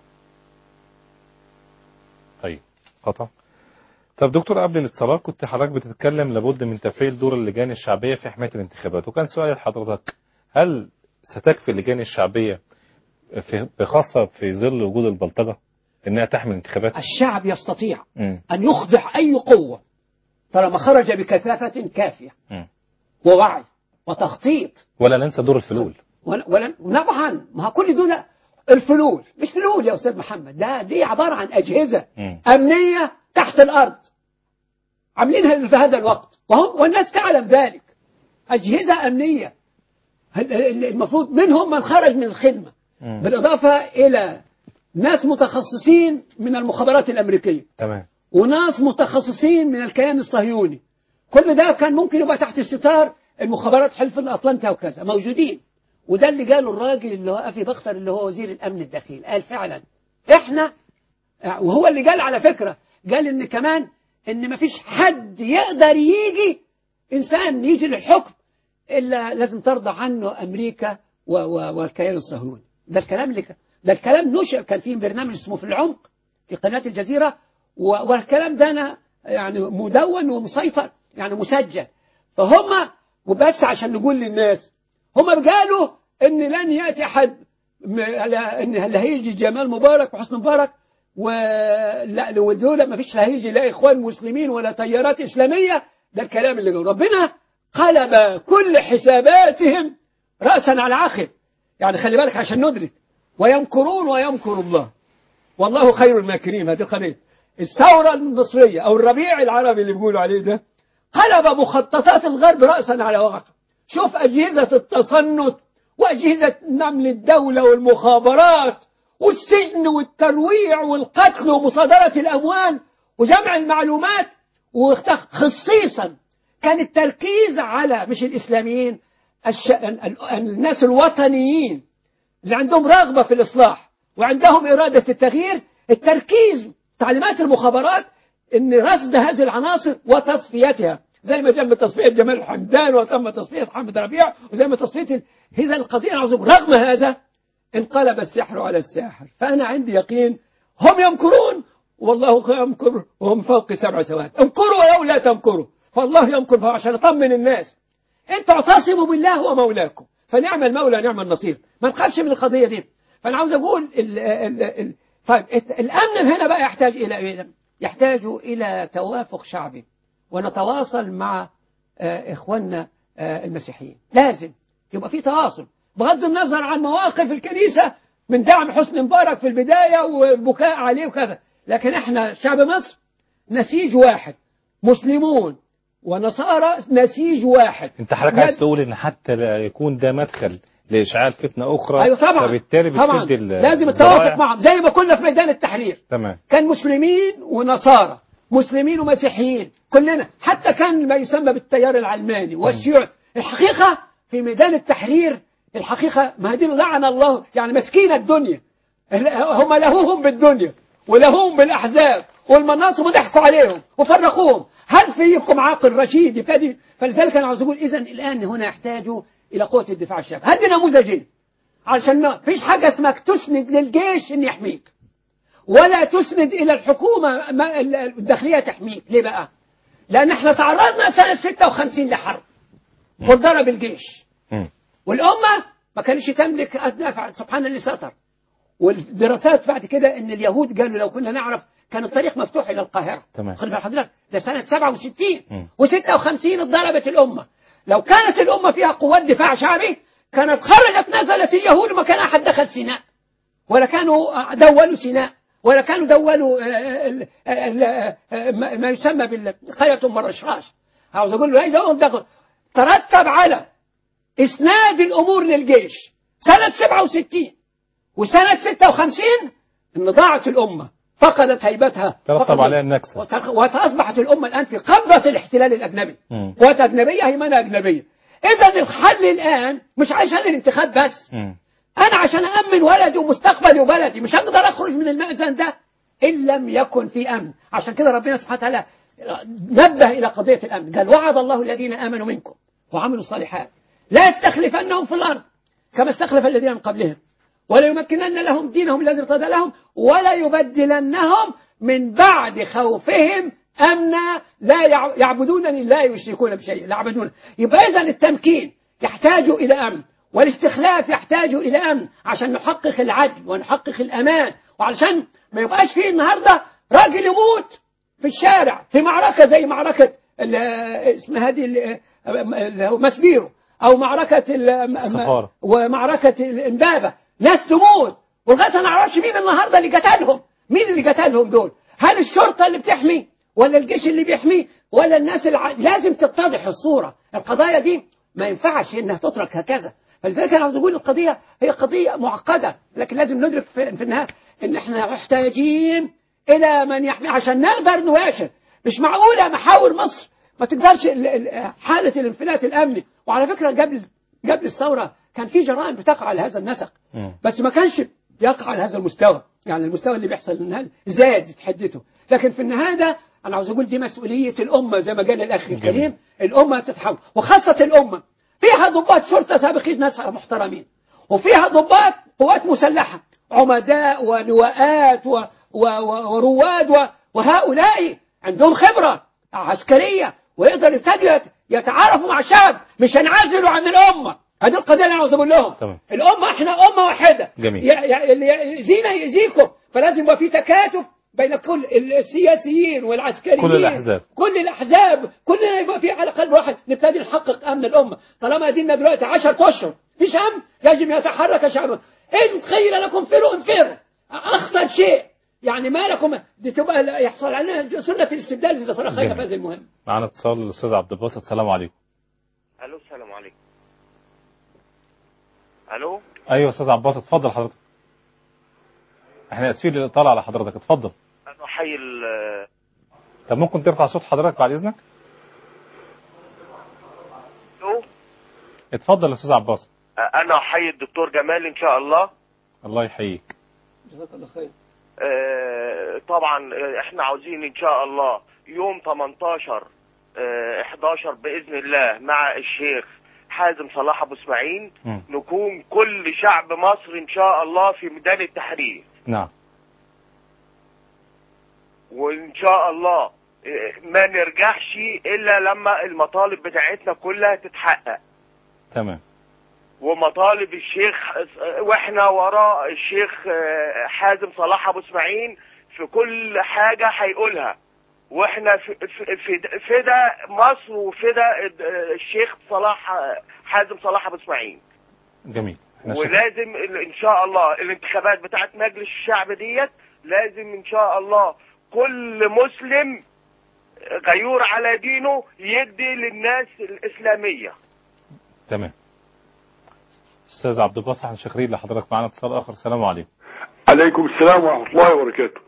طيب قطع طب دكتور قبل الاتصالات كنت حضرتك بتتكلم لابد من تفعيل دور اللجان الشعبيه في حمايه الانتخابات وكان سؤالي لحضرتك هل ستكفي اللجان الشعبيه في بخاصه في ظل وجود البلطجه انها تحمي الانتخابات؟ الشعب يستطيع مم. أن يخضع أي قوة طالما خرج بكثافة كافية مم. ووعي وتخطيط ولا ننسى دور الفلول ولا ولا طبعا ما هو كل دول الفلول مش فلول يا أستاذ محمد ده دي عبارة عن أجهزة مم. أمنية تحت الأرض عاملينها في هذا الوقت وهم والناس تعلم ذلك أجهزة أمنية هل- ال- المفروض منهم من خرج من الخدمة مم. بالإضافة إلى ناس متخصصين من المخابرات الأمريكية تمام وناس متخصصين من الكيان الصهيوني كل ده كان ممكن يبقى تحت ستار المخابرات حلف الأطلنطي وكذا موجودين وده اللي قاله الراجل اللي هو أفي بختر اللي هو وزير الأمن الداخلي قال فعلا إحنا وهو اللي قال على فكرة قال إن كمان إن مفيش حد يقدر يجي إنسان يجي للحكم إلا لازم ترضى عنه أمريكا و- و- والكيان الصهيوني ده الكلام اللي ك- ده الكلام نشأ كان في برنامج اسمه في العمق في قناة الجزيرة و- والكلام ده أنا يعني مدون ومسيطر يعني مسجل فهم وبس عشان نقول للناس هم قالوا ان لن ياتي احد م- على ان اللي هيجي جمال مبارك وحسن مبارك ولا ودول ما فيش لا هيجي لا اخوان مسلمين ولا تيارات اسلاميه ده الكلام اللي قالوا ربنا قلب كل حساباتهم راسا على عقب يعني خلي بالك عشان ندرك ويمكرون ويمكر الله والله خير الماكرين هذه قضيه الثوره المصريه او الربيع العربي اللي بيقولوا عليه ده قلب مخططات الغرب راسا على عقب شوف اجهزه التصنت واجهزه نمل الدوله والمخابرات والسجن والترويع والقتل ومصادره الاموال وجمع المعلومات واخت- خصيصا كان التركيز على مش الاسلاميين الش... ال- ال- الناس الوطنيين اللي عندهم رغبة في الإصلاح وعندهم إرادة التغيير التركيز تعليمات المخابرات أن رصد هذه العناصر وتصفيتها زي ما تم تصفية جمال الحمدان وتم تصفية حمد ربيع وزي ما تصفية ال- هذا القضية العظيمة رغم هذا انقلب السحر على الساحر فأنا عندي يقين هم يمكرون والله يمكر وهم فوق سبع سواد امكروا ولو لا تمكروا فالله يمكر عشان أطمن الناس انتوا اعتصموا بالله ومولاكم فنعم المولى نعم النصير ما نخافش من القضية دي فأنا عاوز أقول ال ال ال طيب الت- الأمن هنا بقى يحتاج إلى إيه؟ يحتاج إلى توافق شعبي ونتواصل مع آه، إخواننا آه، المسيحيين لازم يبقى في تواصل بغض النظر عن مواقف الكنيسة من دعم حسني مبارك في البداية والبكاء عليه وكذا لكن احنا شعب مصر نسيج واحد مسلمون ونصارى نسيج واحد انت حضرتك عايز تقول ان حتى لا يكون ده مدخل لاشعال فتنه اخرى ايوه طبعا فبالتالي طبعا بتسد ال- لازم الذرائع. التوافق معهم زي ما كنا في ميدان التحرير تمام كان مسلمين ونصارى مسلمين ومسيحيين كلنا حتى كان ما يسمى بالتيار العلماني والشيوعي الحقيقة في ميدان التحرير الحقيقة ما هذه لعن الله يعني مسكين الدنيا هم لهوهم بالدنيا ولهوهم بالأحزاب والمناصب وضحكوا عليهم وفرقوهم هل فيكم عاقل رشيد يبتدي فلذلك أنا عاوز أقول إذا الآن هنا يحتاجوا إلى قوة الدفاع الشعبي هذه نموذجين عشان ما فيش حاجة اسمك تسند للجيش إن يحميك ولا تسند إلى الحكومة ما- الداخلية تحميك ليه بقى لأن احنا تعرضنا سنة 56 لحرب وضرب الجيش والأمة ما كانش تملك أدافع سبحان اللي ستر والدراسات بعد كده ان اليهود قالوا لو كنا نعرف كان الطريق مفتوح الى القاهره تمام. خلي بال حضرتك ده سنه 67 مم. و56 اتضربت الامه لو كانت الامه فيها قوات دفاع شعبي كانت خرجت نزلت اليهود وما كان احد دخل سيناء ولا كانوا دولوا سيناء ولا كانوا دولوا آه، ال- ال- آه، ما ما يسمى بالقرية أم الرشراش عاوز أقول له إذا دخل ترتب على إسناد الأمور للجيش سنة 67 وسنة 56 إن ضاعت الأمة فقدت هيبتها ترتب فقدت- عليها النكسة وتخ- وأصبحت الأمة الآن في قبضة الاحتلال الأجنبي مم. قوات أجنبية هيمنة أجنبية إذا الحل الآن مش عشان الانتخاب بس مم. أنا عشان أأمن ولدي ومستقبلي وبلدي مش هقدر أخرج من المأذن ده إن لم يكن في أمن عشان كده ربنا سبحانه وتعالى نبه إلى قضية الأمن قال وعد الله الذين آمنوا منكم وعملوا الصالحات لا يستخلفنهم في الأرض كما استخلف الذين من قبلهم ولا يمكنن لهم دينهم الذي ارتضى لهم ولا يبدلنهم من بعد خوفهم أمنا لا يع- يعبدونني لا يشركون بشيء لا يعبدون يبقى إذا التمكين يحتاج إلى أمن والاستخلاف يحتاج إلى أمن عشان نحقق العدل ونحقق الأمان وعشان ما يبقاش فيه النهاردة راجل يموت في الشارع في معركة زي معركة ال- اسم هذه ال- اللي هو مسبيرو أو معركة ال- الصفارة. ومعركة الإمبابة ناس تموت ولغاية ما نعرفش مين النهاردة اللي قتلهم مين اللي قتلهم دول هل الشرطة اللي بتحمي ولا الجيش اللي بيحمي ولا الناس الع... لازم تتضح الصورة القضايا دي ما ينفعش انها تترك هكذا فلذلك انا عاوز اقول القضية هي قضية معقدة لكن لازم ندرك في, في النهاية ان احنا محتاجين الى من يحمي عشان نقدر نواجه مش معقولة محاور مصر ما تقدرش ال- ال- حالة الانفلات الامني وعلى فكرة قبل قبل الثورة كان في جرائم بتقع على هذا النسق بس ما كانش يقع على هذا المستوى يعني المستوى اللي بيحصل من هذا زاد حدته لكن في النهايه ده انا عاوز اقول دي مسؤوليه الامه زي ما قال الاخ الكريم الامه تتحول وخاصه الامه فيها ضباط شرطه سابقين ناس محترمين وفيها ضباط قوات مسلحه عمداء ولواءات و و و ورواد و وهؤلاء عندهم خبره عسكريه ويقدروا يبتدوا يت- يتعارفوا مع الشعب مش هنعزلوا عن الامه هذه القضيه اللي انا عاوز اقول لهم تمام. الامه احنا امه واحده جميل. ي- ي- اللي يأذينا يأذيكم فلازم يبقى في تكاتف بين كل السياسيين والعسكريين كل الأحزاب. كل الاحزاب كلنا يبقى في على قلب واحد نبتدي نحقق امن الامه طالما دينا دلوقتي 10 اشهر فيش امن يجب يتحرك الشعب ان قيل لكم فروا انفروا اخطر شيء يعني ما لكم دي تبقى يحصل علينا سنه الاستبدال اذا ترخينا جميل. في هذه المهمه معانا اتصال الاستاذ عبد الباسط السلام عليكم الو السلام عليكم الو ايوه يا استاذ عبد الباسط اتفضل حضرتك احنا اسفين للاطاله على حضرتك اتفضل انا احيي ال- طب ممكن ترفع صوت حضرتك بعد اذنك الو اتفضل يا استاذ عباس انا احيي الدكتور جمال ان شاء الله الله يحييك جزاك الله خير آه، طبعا آه، احنا عاوزين ان شاء الله يوم 18 آه، 11 باذن الله مع الشيخ حازم صلاح ابو اسماعيل مم. نكون كل شعب مصر ان شاء الله في ميدان التحرير نعم وان شاء الله آه، ما نرجعش الا لما المطالب بتاعتنا كلها تتحقق تمام ومطالب الشيخ واحنا وراء الشيخ آه، حازم صلاح ابو اسماعيل في كل حاجه هيقولها واحنا في في في- فدا مصر وفدا آه، الشيخ صلاح آه، حازم صلاح ابو اسماعيل جميل احنا شك- ولازم ال- ان شاء الله الانتخابات بتاعت مجلس الشعب ديت لازم ان شاء الله كل مسلم غيور على دينه يدي للناس الاسلاميه تمام استاذ عبد الباسط احنا شاكرين لحضرتك معانا اتصال اخر السلام عليكم عليكم السلام ورحمة الله وبركاته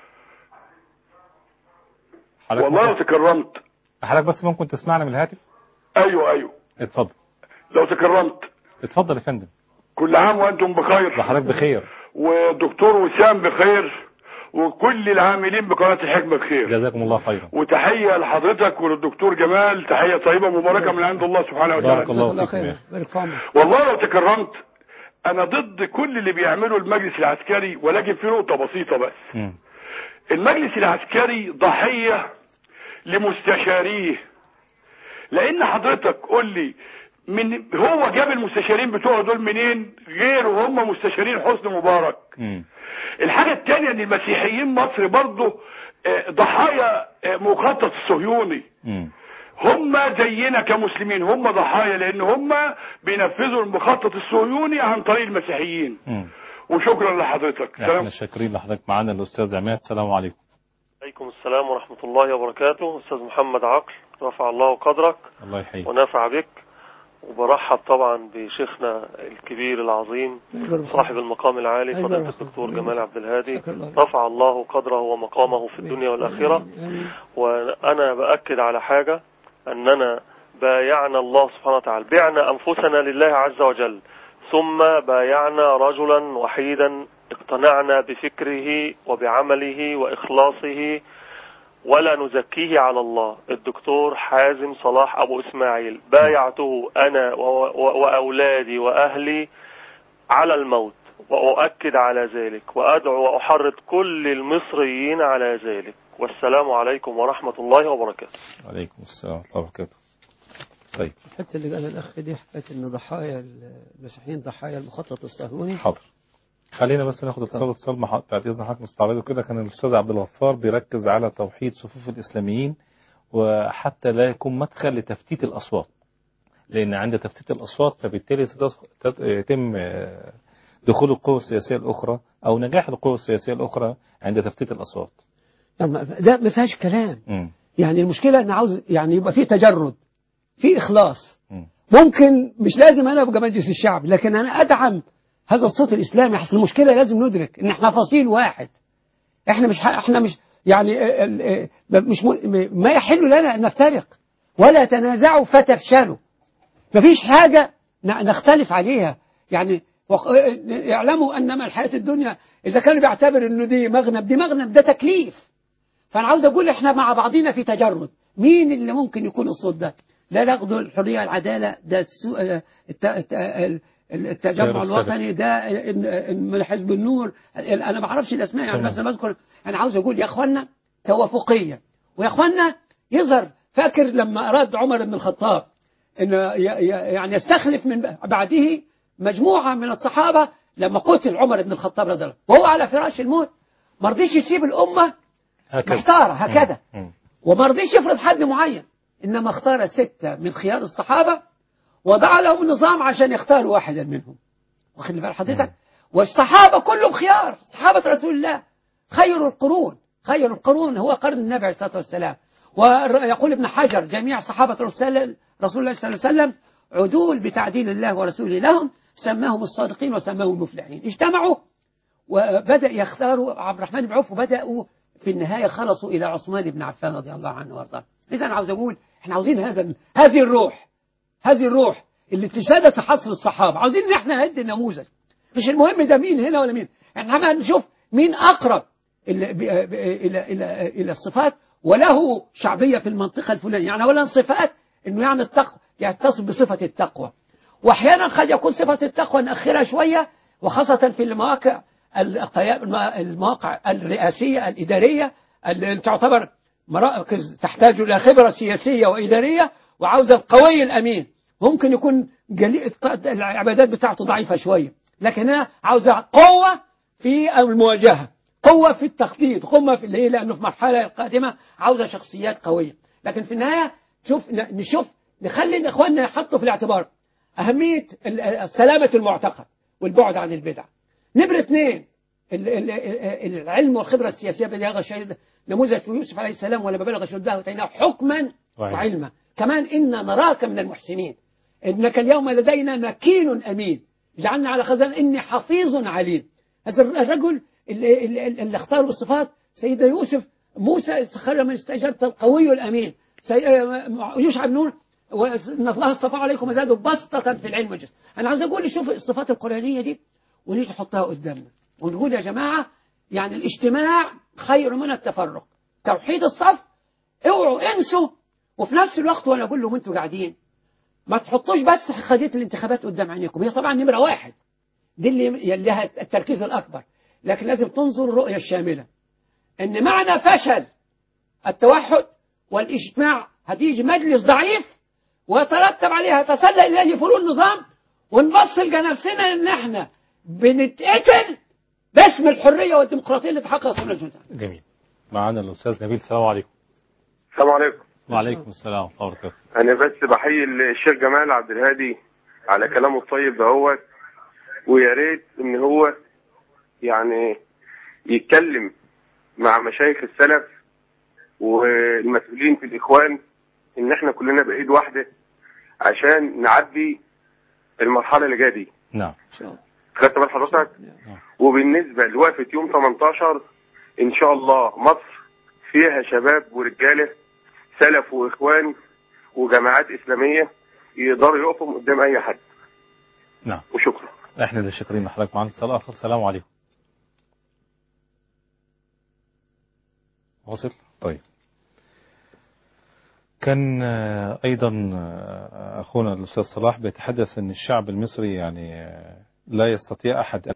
حضرتك والله لو ممكن- تكرمت حضرتك بس ممكن تسمعنا من الهاتف ايوه ايوه اتفضل لو تكرمت اتفضل يا فندم كل عام وانتم بخير وحضرتك بخير ودكتور وسام بخير وكل العاملين بقناة الحكمة بخير جزاكم الله خيرا وتحية لحضرتك وللدكتور جمال تحية طيبة مباركة من عند الله سبحانه وتعالى بارك الله فيكم يا أخي. بارك في عمرك والله لو تكرمت انا ضد كل اللي بيعمله المجلس العسكري ولكن في نقطة بسيطة بس مم. المجلس العسكري ضحية لمستشاريه لان حضرتك قول لي من هو جاب المستشارين بتوعه دول منين غير وهم مستشارين حسني مبارك مم. الحاجة التانية ان المسيحيين مصر برضه آه، ضحايا آه، مخطط الصهيوني مم. هم زينا كمسلمين هم ضحايا لان هم بينفذوا المخطط الصهيوني عن طريق المسيحيين مم. وشكرا لحضرتك سلام احنا شاكرين لحضرتك معانا الاستاذ عماد السلام عليكم عليكم السلام ورحمة الله وبركاته أستاذ محمد عقل رفع الله قدرك الله يحييك ونفع بك وبرحب طبعا بشيخنا الكبير العظيم صاحب المقام العالي أيوة. فضيلة الدكتور جمال عبد الهادي شكرا الله. رفع الله قدره ومقامه في الدنيا والآخرة وأنا بأكد على حاجة أننا بايعنا الله سبحانه وتعالى بعنا أنفسنا لله عز وجل ثم بايعنا رجلا وحيدا اقتنعنا بفكره وبعمله وإخلاصه ولا نزكيه على الله الدكتور حازم صلاح أبو إسماعيل بايعته أنا و- و- وأولادي وأهلي على الموت وأؤكد على ذلك وأدعو وأحرض كل المصريين على ذلك والسلام عليكم ورحمة الله وبركاته وعليكم السلام ورحمه الله وبركاته طيب الحته اللي قال الاخ دي حكايه ان ضحايا المسيحيين ضحايا المخطط الصهيوني حاضر خلينا بس ناخد اتصال اتصال مع بعد اذن حضرتك مستعرضه كده كان الاستاذ عبد الغفار بيركز على توحيد صفوف الاسلاميين وحتى لا يكون مدخل لتفتيت الاصوات لان عند تفتيت الاصوات فبالتالي ستدخ- تت- يتم آه، دخول القوى السياسيه الاخرى او نجاح القوى السياسيه الاخرى عند تفتيت الاصوات لما- ده ما فيهاش كلام مم. يعني المشكلة أن عاوز يعني يبقى في تجرد في إخلاص ممكن مش لازم أنا أبقى مجلس الشعب لكن أنا أدعم هذا الصوت الإسلامي أصل المشكلة لازم ندرك إن إحنا فصيل واحد إحنا مش إحنا مش يعني آه، آه، آه، مش م- ما يحل لنا أن نفترق ولا تنازعوا فتفشلوا مفيش حاجة ن- نختلف عليها يعني وق- يعلموا أنما الحياة الدنيا إذا كانوا بيعتبر إنه دي مغنم دي مغنم ده تكليف فأنا عاوز أقول إحنا مع بعضينا في تجرد مين اللي ممكن يكون الصوت ده ده ناخده الحرية العدالة ده السو... آه، الت... الت... ال- التجمع السلفي. الوطني ده إن- إن من حزب النور ال- أنا ما أعرفش الأسماء يعني تمام. بس أنا بذكر أنا عاوز أقول يا إخوانا توافقية ويا إخوانا يظهر فاكر لما أراد عمر بن الخطاب أن ي- ي- يعني يستخلف من بعده مجموعة من الصحابة لما قتل عمر بن الخطاب رضي الله عنه وهو على فراش الموت ما رضيش يسيب الأمة هكذا محتارة هكذا مم. وما رضيش يفرض حد معين إنما اختار ستة من خيار الصحابة وضع لهم نظام عشان يختاروا واحدا منهم واخد بال حضرتك والصحابة كلهم خيار صحابة رسول الله خير القرون خير القرون هو قرن النبي عليه الصلاة والسلام ويقول ابن حجر جميع صحابة رسول رسول الله صلى الله عليه وسلم عدول بتعديل الله ورسوله لهم سماهم الصادقين وسماهم المفلحين اجتمعوا وبدأ يختاروا عبد الرحمن بن عوف وبدأوا في النهاية خلصوا إلى عثمان بن عفان رضي الله عنه وارضاه إذا أنا عاوز أقول إحنا عاوزين هذا هذه الروح هذه الروح اللي تسادت حصر الصحابة عاوزين إن إحنا ندي نموذج مش المهم ده مين هنا ولا مين إحنا عمال نشوف مين أقرب إلى إلى إلى إلى الصفات وله شعبية في المنطقة الفلانية يعني أولا صفات إنه يعني التقوى يتصف بصفة التقوى وأحيانا قد يكون صفة التقوى نأخرها شوية وخاصة في المواقع القيا- المواقع الرئاسية الإدارية اللي تعتبر مراكز تحتاج إلى خبرة سياسية وإدارية وعاوزة القوي الأمين ممكن يكون جلي... العبادات بتاعته ضعيفة شوية لكنها عاوزة قوة في المواجهة قوة في التخطيط قوة في اللي لأنه في المرحلة القادمة عاوزة شخصيات قوية لكن في النهاية شوف نشوف نخلي إخواننا يحطوا في الاعتبار أهمية ال- سلامة المعتقد والبعد عن البدع نمرة اثنين ال- ال- ال- العلم والخبرة السياسية بلغ شهيد نموذج في يوسف عليه السلام ولما بلغ شده واتيناه حكما وعلما. وعلما كمان إنا نراك من المحسنين إنك اليوم لدينا مكين أمين جعلنا على خزان إني حفيظ عليم هذا الرجل اللي, اللي, اللي اختار الصفات سيدنا يوسف موسى خير من استأجرت القوي الأمين سي... يوشع بن نور وإن الله اصطفى عليكم وزاده بسطة في العلم والجسم أنا عاوز أقول شوف الصفات القرآنية دي ونيجي نحطها قدامنا ونقول يا جماعة يعني الاجتماع خير من التفرق توحيد الصف اوعوا انسوا وفي نفس الوقت وانا اقول لهم انتوا قاعدين ما تحطوش بس قضيه الانتخابات قدام عينيكم هي طبعا نمره واحد دي اللي اللي لها التركيز الاكبر لكن لازم تنظر الرؤيه الشامله ان معنى فشل التوحد والاجتماع هتيجي مجلس ضعيف ويترتب عليها تسلل اليه فروع النظام ونبص لقى نفسنا ان احنا بنتقتل باسم الحريه والديمقراطيه اللي تحقق سنه الجنة جميل معانا الأستاذ نبيل السلام عليكم السلام عليكم وعليكم السلام ورحمة الله وبركاته انا بس بحيي الشيخ جمال عبد الهادي على كلامه الطيب دهوت ويا ريت ان هو يعني يتكلم مع مشايخ السلف والمسؤولين في الاخوان ان احنا كلنا بايد واحده عشان نعدي المرحله اللي جايه دي نعم خدت بال حضرتك وبالنسبه لوقفه يوم 18 ان شاء الله مصر فيها شباب ورجاله سلف واخوان وجماعات اسلاميه يقدروا يقفوا قدام اي حد نعم وشكرا احنا اللي شاكرين لحضرتك معانا اتصال اخر السلام عليكم واصل طيب كان آه، ايضا آه، اخونا الاستاذ صلاح بيتحدث ان الشعب المصري يعني آه، لا يستطيع احد